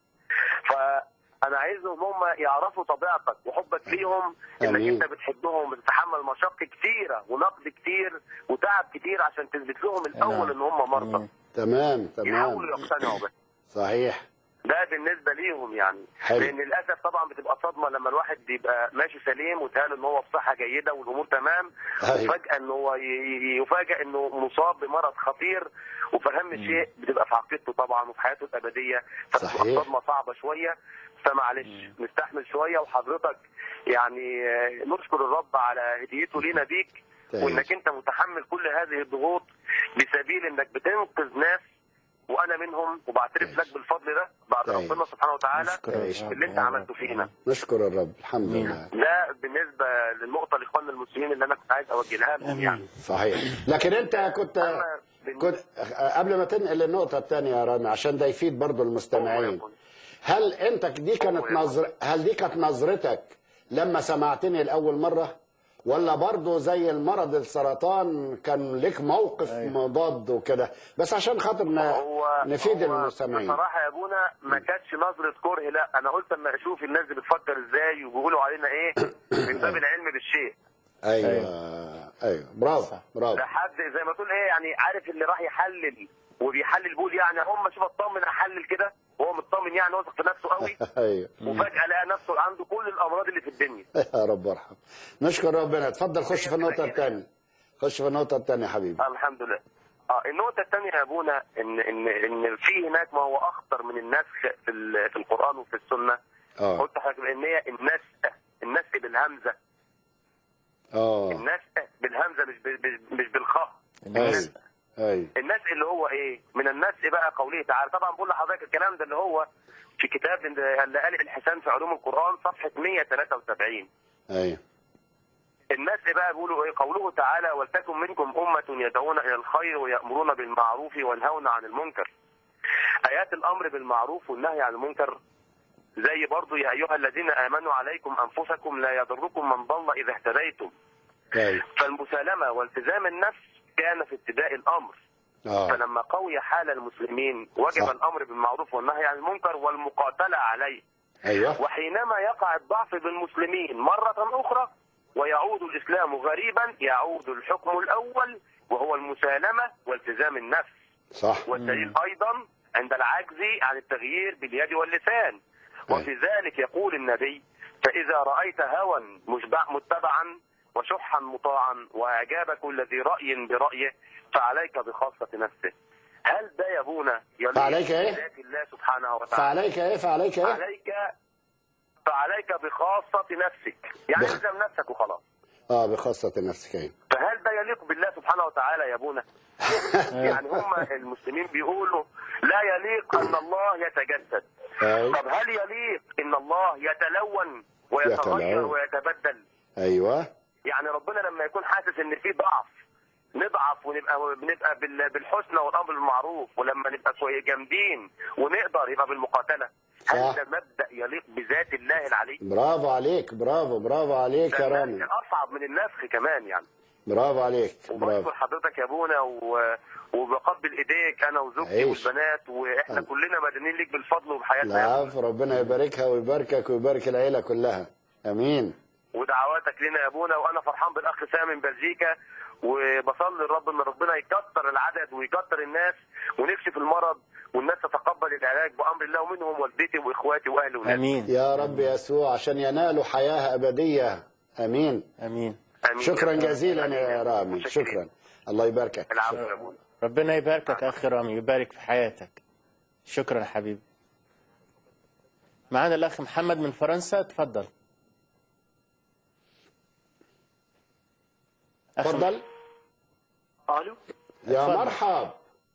فانا عايزهم هم يعرفوا طبيعتك وحبك ليهم انك آمين. انت بتحبهم بتتحمل مشق كتيره ونقد كتير وتعب كتير عشان تثبت لهم الاول ان هم مرضى تمام تمام يحاولوا يقتنعوا بس صحيح ده بالنسبه ليهم يعني حلو. لان للاسف طبعا بتبقى صدمه لما الواحد بيبقى ماشي سليم وتهال ان هو في صحه جيده والامور تمام أيوة. وفجاه ان هو ي- ي- يفاجئ انه مصاب بمرض خطير وفهم شيء بتبقى في عقيدته طبعا وفي حياته الابديه فتبقى صحيح. صدمه صعبه شويه فمعلش نستحمل شويه وحضرتك يعني آه، نشكر الرب على هديته لينا بيك طيب. وانك انت متحمل كل هذه الضغوط بسبيل انك بتنقذ ناس وانا منهم وبعترف لك بالفضل ده بعد طيب. ربنا سبحانه وتعالى طيب. اللي انت عملته فينا نشكر الرب الحمد لله ده بالنسبه للنقطه لاخواننا المسلمين اللي انا كنت عايز اوجهها لهم يعني صحيح لكن انت كنت كنت قبل ما تنقل للنقطه الثانيه يا رامي عشان ده يفيد برضو المستمعين هل انت دي كانت نظر هل دي كانت نظرتك لما سمعتني لاول مره ولا برضه زي المرض السرطان كان لك موقف مضاد وكده بس عشان خاطر ن- نفيد المستمعين بصراحه يا ابونا ما كانتش نظره كره لا انا قلت اما اشوف الناس دي بتفكر ازاي وبيقولوا علينا ايه من باب العلم بالشيء ايوه ايوه برافو برافو لحد زي ما تقول ايه يعني عارف اللي راح يحلل وبيحلل بول يعني هم شوف اطمن احلل كده وهو مطمن يعني واثق في نفسه قوي ايوه وفجاه لقى نفسه عنده كل الامراض اللي في الدنيا يا رب ارحم نشكر ربنا اتفضل خش في النقطه الثانيه خش في النقطه الثانيه حبيبي آه الحمد لله اه النقطة الثانية يا ابونا ان ان ان في هناك ما هو اخطر من النسخ في ال- في القرآن وفي السنة اه قلت لحضرتك ان هي النسخ النسخ بالهمزة اه النسخ بالهمزة مش ب- ب- مش بالخاء ايوه ايوه النسخ اللي هو ايه من النسخ بقى قوله تعالى طبعا بقول لحضرتك الكلام ده اللي هو في كتاب اللي قال الحسان في علوم القرآن صفحة 173 ايوه الناس بقى بيقولوا ايه قوله تعالى ولتكن منكم أمة يدعون إلى الخير ويأمرون بالمعروف وينهون عن المنكر آيات الأمر بالمعروف والنهي عن المنكر زي برضو يا أيها الذين آمنوا عليكم أنفسكم لا يضركم من ضل إذا اهتديتم ايوه فالمسالمة والتزام النفس كان في ابتداء الأمر اه فلما قوي حال المسلمين وجب صح. الأمر بالمعروف والنهي عن المنكر والمقاتلة عليه ايوه وحينما يقع الضعف بالمسلمين مرة أخرى ويعود الإسلام غريبا يعود الحكم الأول وهو المسالمة والتزام النفس صح والدليل أيضا عند العجز عن التغيير باليد واللسان وفي ذلك يقول النبي فإذا رأيت هوى مشبع متبعا وشحا مطاعا وإعجاب كل ذي رأي برأيه فعليك بخاصة نفسه هل ده يا ابونا يليق فعليك إيه؟ بذات الله سبحانه وتعالى فعليك ايه فعليك ايه عليك فعليك بخاصة نفسك يعني بخ- الزم نفسك وخلاص اه بخاصه نفسك ايه فهل ده يليق بالله سبحانه وتعالى يا ابونا يعني هم المسلمين بيقولوا لا يليق ان الله يتجسد أيوة. طب هل يليق ان الله يتلون ويتغير يتلون. ويتبدل ايوه يعني ربنا لما يكون حاسس ان في ضعف نضعف ونبقى بنبقى بال- بالحسنى والامر بالمعروف ولما نبقى كوي- جامدين ونقدر يبقى بالمقاتله هل صح. ده مبدا يليق بذات الله العلي؟ برافو عليك برافو برافو عليك يا ده رامي النسخ اصعب من النسخ كمان يعني برافو عليك برافو وبشكر حضرتك يا ابونا و... وبقبل ايديك انا وزوجتي عيش. والبنات واحنا كلنا مدينين ليك بالفضل وبحياتنا يا أبونا. العفو ربنا يباركها ويباركك ويبارك العيله كلها امين ودعواتك لنا يا ابونا وانا فرحان بالاخ سامي من بلجيكا وبصلي الرب ان ربنا يكتر العدد ويكتر الناس ونكشف المرض والناس تتقبل العلاج بامر الله ومنهم والدتي واخواتي واهلي وناسي امين يا رب يسوع عشان ينالوا حياه ابديه امين امين شكرا جزيلا يا رامي شكرا الله يباركك العفو يا ابونا ربنا يباركك اخي رامي ويبارك في حياتك شكرا حبيبي معانا الاخ محمد من فرنسا تفضل أخ- تفضل الو يا اتفضل. مرحب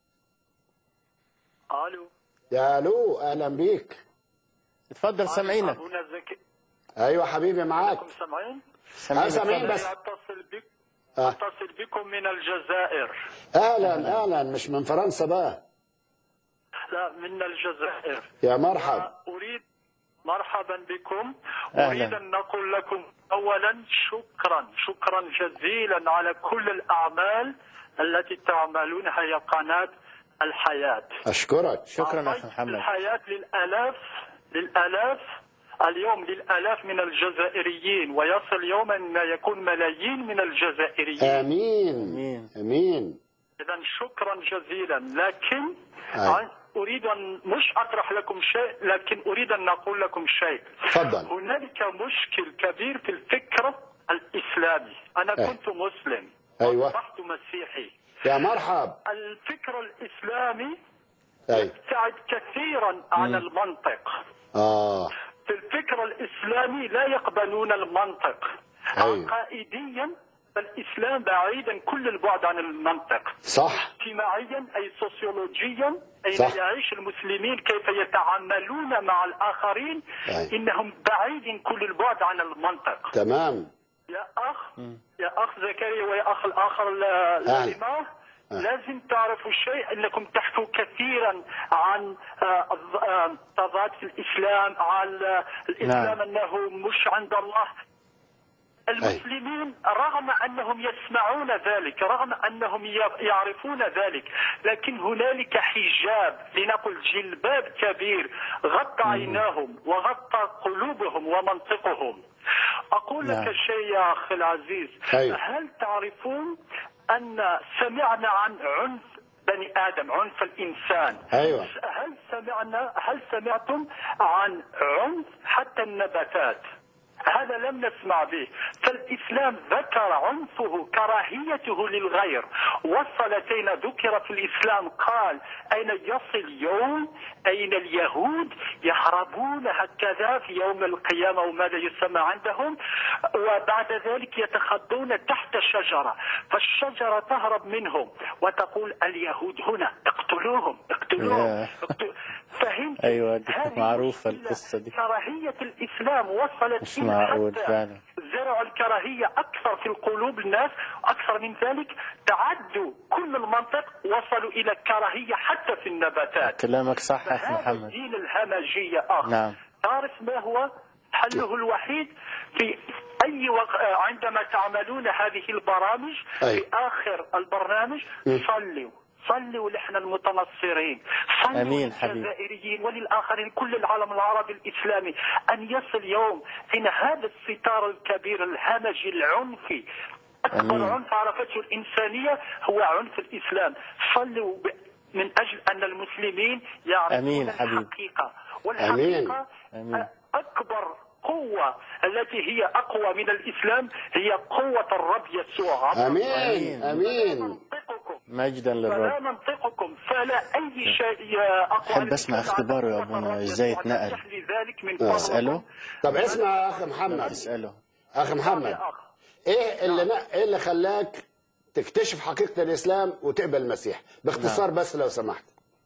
الو يا الو اهلا بيك اتفضل سامعينك ابونا زكي ايوه حبيبي معاك انكم سامعين؟ آه، سامعين بس اتصل بك آه. اتصل بكم من الجزائر اهلا اهلا مش من فرنسا بقى لا من الجزائر يا مرحب اريد مرحبا بكم أهلا. اريد ان نقول لكم اولا شكرا شكرا جزيلا على كل الاعمال التي تعملونها يا قناه الحياه اشكرك شكرا اخي محمد الحياة للآلاف للآلاف اليوم للآلاف من الجزائريين ويصل يوما أن يكون ملايين من الجزائريين امين امين إذا شكرا جزيلا لكن أي. عن- أريد أن مش أطرح لكم شيء لكن أريد أن أقول لكم شيء تفضل هنالك مشكل كبير في الفكر الإسلامي أنا أي. كنت مسلم ايوه أصبحت مسيحي يا مرحب الفكر الإسلامي اي يبتعد كثيرا عن مم. المنطق اه في الفكر الإسلامي لا يقبلون المنطق أيوة. عقائديا فالإسلام بعيدا كل البعد عن المنطق صح اجتماعيا أي سوسيولوجيا أين صح. يعيش المسلمين كيف يتعاملون مع الآخرين أي. إنهم بعيد كل البعد عن المنطق تمام يا أخ يا أخ زكريا ويا أخ الآخر ال- الإمام لازم تعرفوا شيء انكم تحكوا كثيرا عن آه، الض- آه، تضاد في الاسلام عن آه، الاسلام نعم. انه مش عند الله المسلمين رغم انهم يسمعون ذلك رغم انهم ي- يعرفون ذلك لكن هنالك حجاب لنقل جلباب كبير غطى عيناهم وغطى قلوبهم ومنطقهم اقول نعم. لك شيء يا اخي العزيز أيوة. هل تعرفون ان سمعنا عن عنف بني ادم عنف الانسان أيوة. هل سمعنا هل سمعتم عن عنف حتى النباتات هذا لم نسمع به فالإسلام ذكر عنفه كراهيته للغير وصلتين ذكر في الإسلام قال أين يصل يوم أين اليهود يهربون هكذا في يوم القيامة وماذا يسمى عندهم وبعد ذلك يتخضون تحت شجرة فالشجرة تهرب منهم وتقول اليهود هنا اقتلوهم اقتلوهم ياه. اقتل- فهمت ايوه دي هذه معروفه مشكلة. القصه دي كراهية الإسلام وصلت مش إلى معقول حتى فعلا. زرع الكراهية أكثر في القلوب الناس أكثر من ذلك تعدوا كل المنطق وصلوا إلى الكراهية حتى في النباتات كلامك صح يا اخي فهذا محمد الدين الهمجية أخ نعم. تعرف ما هو حله الوحيد في أي وقت عندما تعملون هذه البرامج أي. في آخر البرنامج م. صلوا صلوا نحن المتنصرين صلوا أمين حبيبي. للجزائريين وللآخرين كل العالم العربي الإسلامي أن يصل يوم حين هذا الستار الكبير الهمجي العنفي أكبر أمين. عنف عرفته الإنسانية هو عنف الإسلام صلوا ب... من أجل أن المسلمين يعرفون أمين حبيبي. الحقيقة والحقيقة أمين. أكبر قوة التي هي أقوى من الإسلام هي قوة الرب يسوع امين امين مجدا فلا للرب منطقكم فلا أي شيء أقوى أحب أسمع اختباره يا أبونا إزاي اتنقل لذلك من آه. اسأله طب اسمع يا اخ محمد اسأله اخ محمد ايه اللي ن... ايه اللي خلاك تكتشف حقيقه الاسلام وتقبل المسيح باختصار بس لو سمحت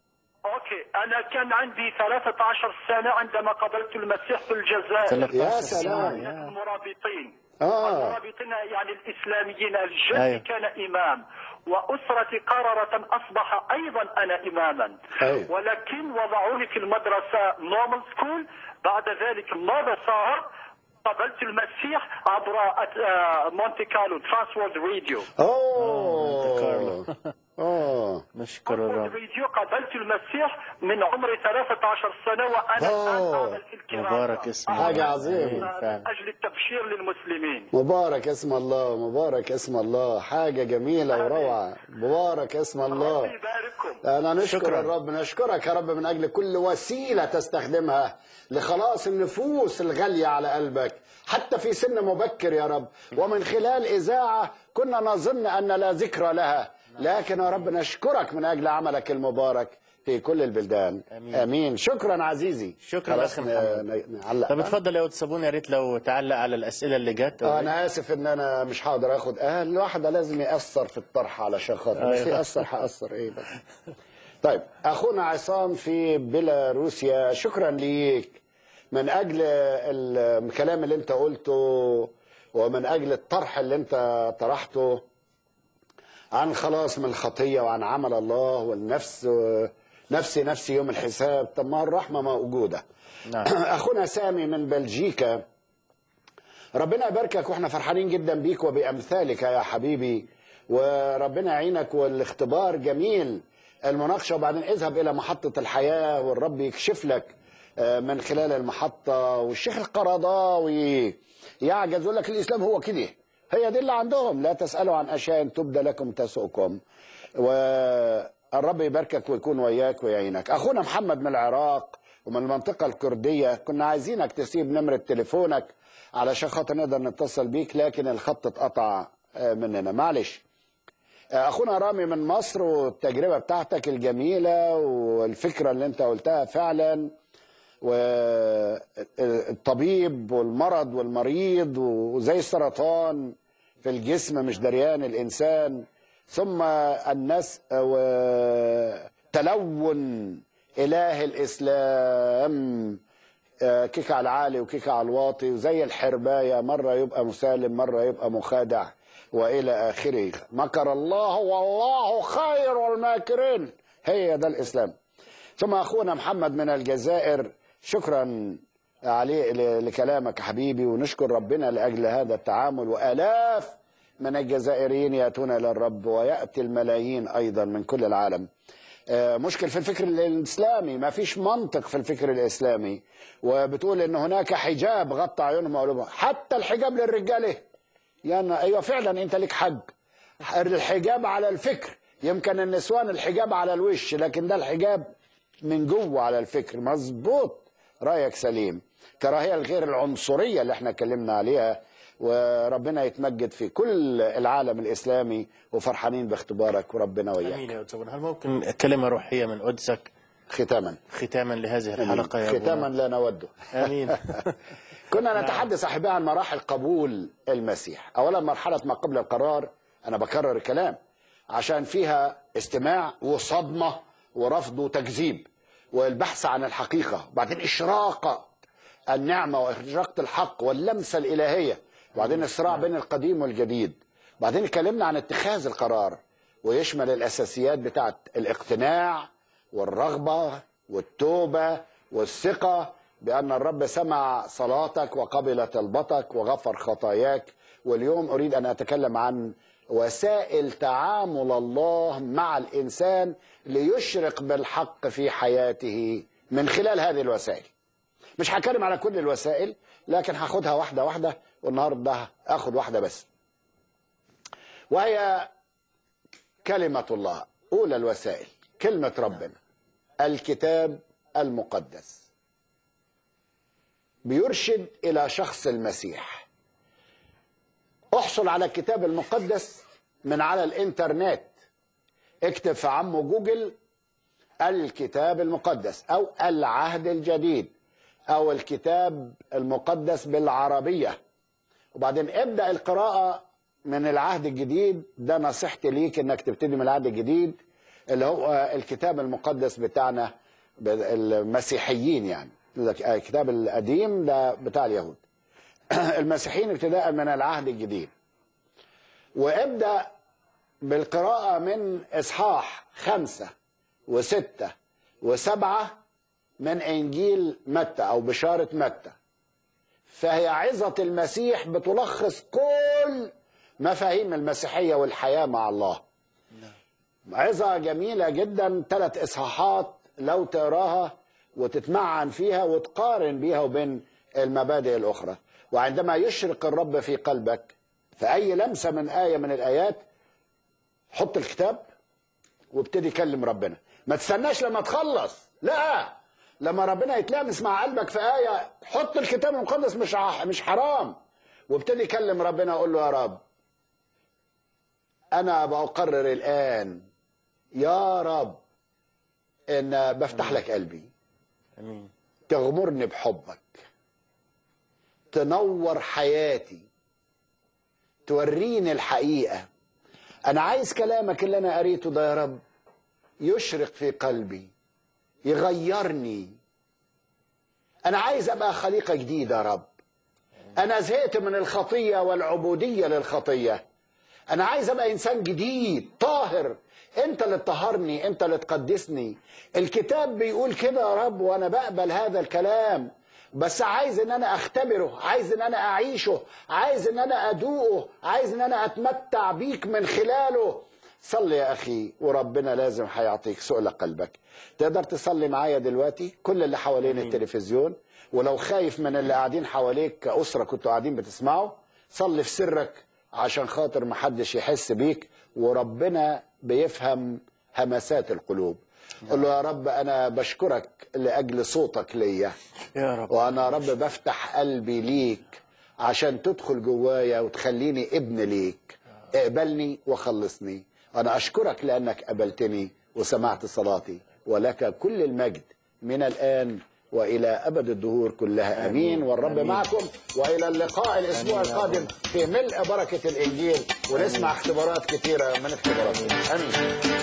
أوكي أنا كان عندي 13 سنة عندما قبلت المسيح في الجزائر 13 يا سنة سلام. يا. المرابطين اه المرابطين يعني الإسلاميين الجد أيوة. كان إمام وأسرتي قررت أن أصبح أيضا أنا إماما أيوة. ولكن وضعوني في المدرسة نورمال سكول بعد ذلك ماذا صار؟ قبلت المسيح عبر آه، مونتي كارلو ترانس وورد راديو اوه اوه نشكر وورد الرب راديو قبلت المسيح من عمري 13 سنة وأنا الآن أوه. أعمل في الكراسة مبارك اسم حاجة الله. عظيمة. أمين من فعلا أجل التبشير للمسلمين مبارك اسم الله مبارك اسم الله حاجة جميلة وروعة مبارك اسم الله ربي يبارككم أنا نشكر شكراً. الرب نشكرك يا رب من أجل كل وسيلة تستخدمها لخلاص النفوس الغالية على قلبك حتى في سن مبكر يا رب ومن خلال إذاعة كنا نظن أن لا ذكرى لها لكن يا رب نشكرك من أجل عملك المبارك في كل البلدان آمين. آمين شكرا عزيزي شكراً خلاص أخي ن- محمد. ن- نعلق طب بقى. اتفضل يا ود صابون يا ريت لو تعلق على الأسئلة اللي جت آه، انا اسف ان انا مش هقدر اخد اه الواحد لازم ياثر في الطرح علشان خاطر بس أيوة. ياثر هاثر ايه بس طيب اخونا عصام في بيلاروسيا شكرا ليك من اجل الكلام اللي انت قلته ومن اجل الطرح اللي انت طرحته عن خلاص من الخطيه وعن عمل الله والنفس نفسي نفسي يوم الحساب طب ما الرحمه موجوده نعم اخونا سامي من بلجيكا ربنا يباركك واحنا فرحانين جدا بيك وبامثالك يا حبيبي وربنا يعينك والاختبار جميل المناقشه وبعدين اذهب الى محطه الحياه والرب يكشف لك آه، من خلال المحطه والشيخ القرضاوي يعجز يقول لك الاسلام هو كده هي دي اللي عندهم لا تسالوا عن اشياء تبدى لكم تسؤكم والرب يباركك ويكون وياك ويعينك اخونا محمد من العراق ومن المنطقة الكردية كنا عايزينك تسيب نمرة تليفونك علشان خاطر نقدر نتصل بيك لكن الخط اتقطع آه، مننا معلش آه، اخونا رامي من مصر والتجربة بتاعتك الجميلة والفكرة اللي انت قلتها فعلا والطبيب والمرض والمريض وزي السرطان في الجسم مش دريان الإنسان ثم الناس تلون إله الإسلام آه، كيك على العالي وكيك على الواطي وزي الحرباية مرة يبقى مسالم مرة يبقى مخادع وإلى آخره مكر الله والله خير الماكرين هي ده الإسلام ثم أخونا محمد من الجزائر شكرا عليه ل- لكلامك يا حبيبي ونشكر ربنا لأجل هذا التعامل وآلاف من الجزائريين يأتون إلى الرب ويأتي الملايين أيضا من كل العالم آه، مشكل في الفكر الإسلامي ما فيش منطق في الفكر الإسلامي وبتقول إن هناك حجاب غطى عيونهم وقلوبهم حتى الحجاب للرجالة يعني أيوة فعلا أنت لك حج الحجاب على الفكر يمكن النسوان الحجاب على الوش لكن ده الحجاب من جوه على الفكر مظبوط رايك سليم كراهيه الغير العنصريه اللي احنا اتكلمنا عليها وربنا يتمجد في كل العالم الاسلامي وفرحانين باختبارك وربنا وياك امين يا أستاذ هل ممكن كلمه روحيه من قدسك ختاما ختاما لهذه الحلقه يا ختاما أبونا؟ لا نوده امين كنا نعم. نتحدث احبائي عن مراحل قبول المسيح اولا مرحله ما قبل القرار انا بكرر الكلام عشان فيها استماع وصدمه ورفض وتكذيب والبحث عن الحقيقه بعدين اشراقه النعمه واشراقه الحق واللمسه الالهيه وبعدين الصراع بين القديم والجديد بعدين اتكلمنا عن اتخاذ القرار ويشمل الاساسيات بتاعت الاقتناع والرغبه والتوبه والثقه بان الرب سمع صلاتك وقبل طلبتك وغفر خطاياك واليوم اريد ان اتكلم عن وسائل تعامل الله مع الانسان ليشرق بالحق في حياته من خلال هذه الوسائل مش هتكلم على كل الوسائل لكن هاخدها واحده واحده والنهارده اخد واحده بس وهي كلمه الله اولى الوسائل كلمه ربنا الكتاب المقدس بيرشد الى شخص المسيح احصل على الكتاب المقدس من على الانترنت اكتب في عمو جوجل الكتاب المقدس او العهد الجديد او الكتاب المقدس بالعربيه وبعدين ابدا القراءه من العهد الجديد ده نصيحتي ليك انك تبتدي من العهد الجديد اللي هو الكتاب المقدس بتاعنا المسيحيين يعني الكتاب القديم ده بتاع اليهود المسيحيين ابتداء من العهد الجديد وابدا بالقراءه من اصحاح خمسه وسته وسبعه من انجيل متى او بشاره متى فهي عظه المسيح بتلخص كل مفاهيم المسيحيه والحياه مع الله عظه جميله جدا ثلاث اصحاحات لو تقراها وتتمعن فيها وتقارن بيها وبين المبادئ الاخرى وعندما يشرق الرب في قلبك في اي لمسه من ايه من الايات حط الكتاب وابتدي كلم ربنا ما تستناش لما تخلص لا لما ربنا يتلامس مع قلبك في آية حط الكتاب المقدس مش ع- مش حرام وابتدي كلم ربنا وقول له يا رب أنا بقرر الآن يا رب إن بفتح لك قلبي امين تغمرني بحبك تنور حياتي توريني الحقيقة أنا عايز كلامك اللي أنا قريته ده يا رب يشرق في قلبي يغيرني أنا عايز أبقى خليقة جديدة يا رب أنا زهقت من الخطية والعبودية للخطية أنا عايز أبقى إنسان جديد طاهر أنت اللي تطهرني أنت اللي تقدسني الكتاب بيقول كده يا رب وأنا بقبل هذا الكلام بس عايز ان انا اختبره عايز ان انا اعيشه عايز ان انا ادوقه عايز ان انا اتمتع بيك من خلاله صلي يا اخي وربنا لازم هيعطيك سؤل قلبك تقدر تصلي معايا دلوقتي كل اللي حوالين التلفزيون ولو خايف من اللي قاعدين حواليك كأسرة كنتوا قاعدين بتسمعوا صلي في سرك عشان خاطر محدش يحس بيك وربنا بيفهم همسات القلوب قل له يا رب انا بشكرك لاجل صوتك ليا يا رب وانا يا رب بفتح قلبي ليك عشان تدخل جوايا وتخليني ابن ليك اقبلني وخلصني انا اشكرك لانك قبلتني وسمعت صلاتي ولك كل المجد من الان والى ابد الدهور كلها امين والرب معكم والى اللقاء الاسبوع القادم في ملء بركه الانجيل ونسمع اختبارات كثيره من اختباراتكم امين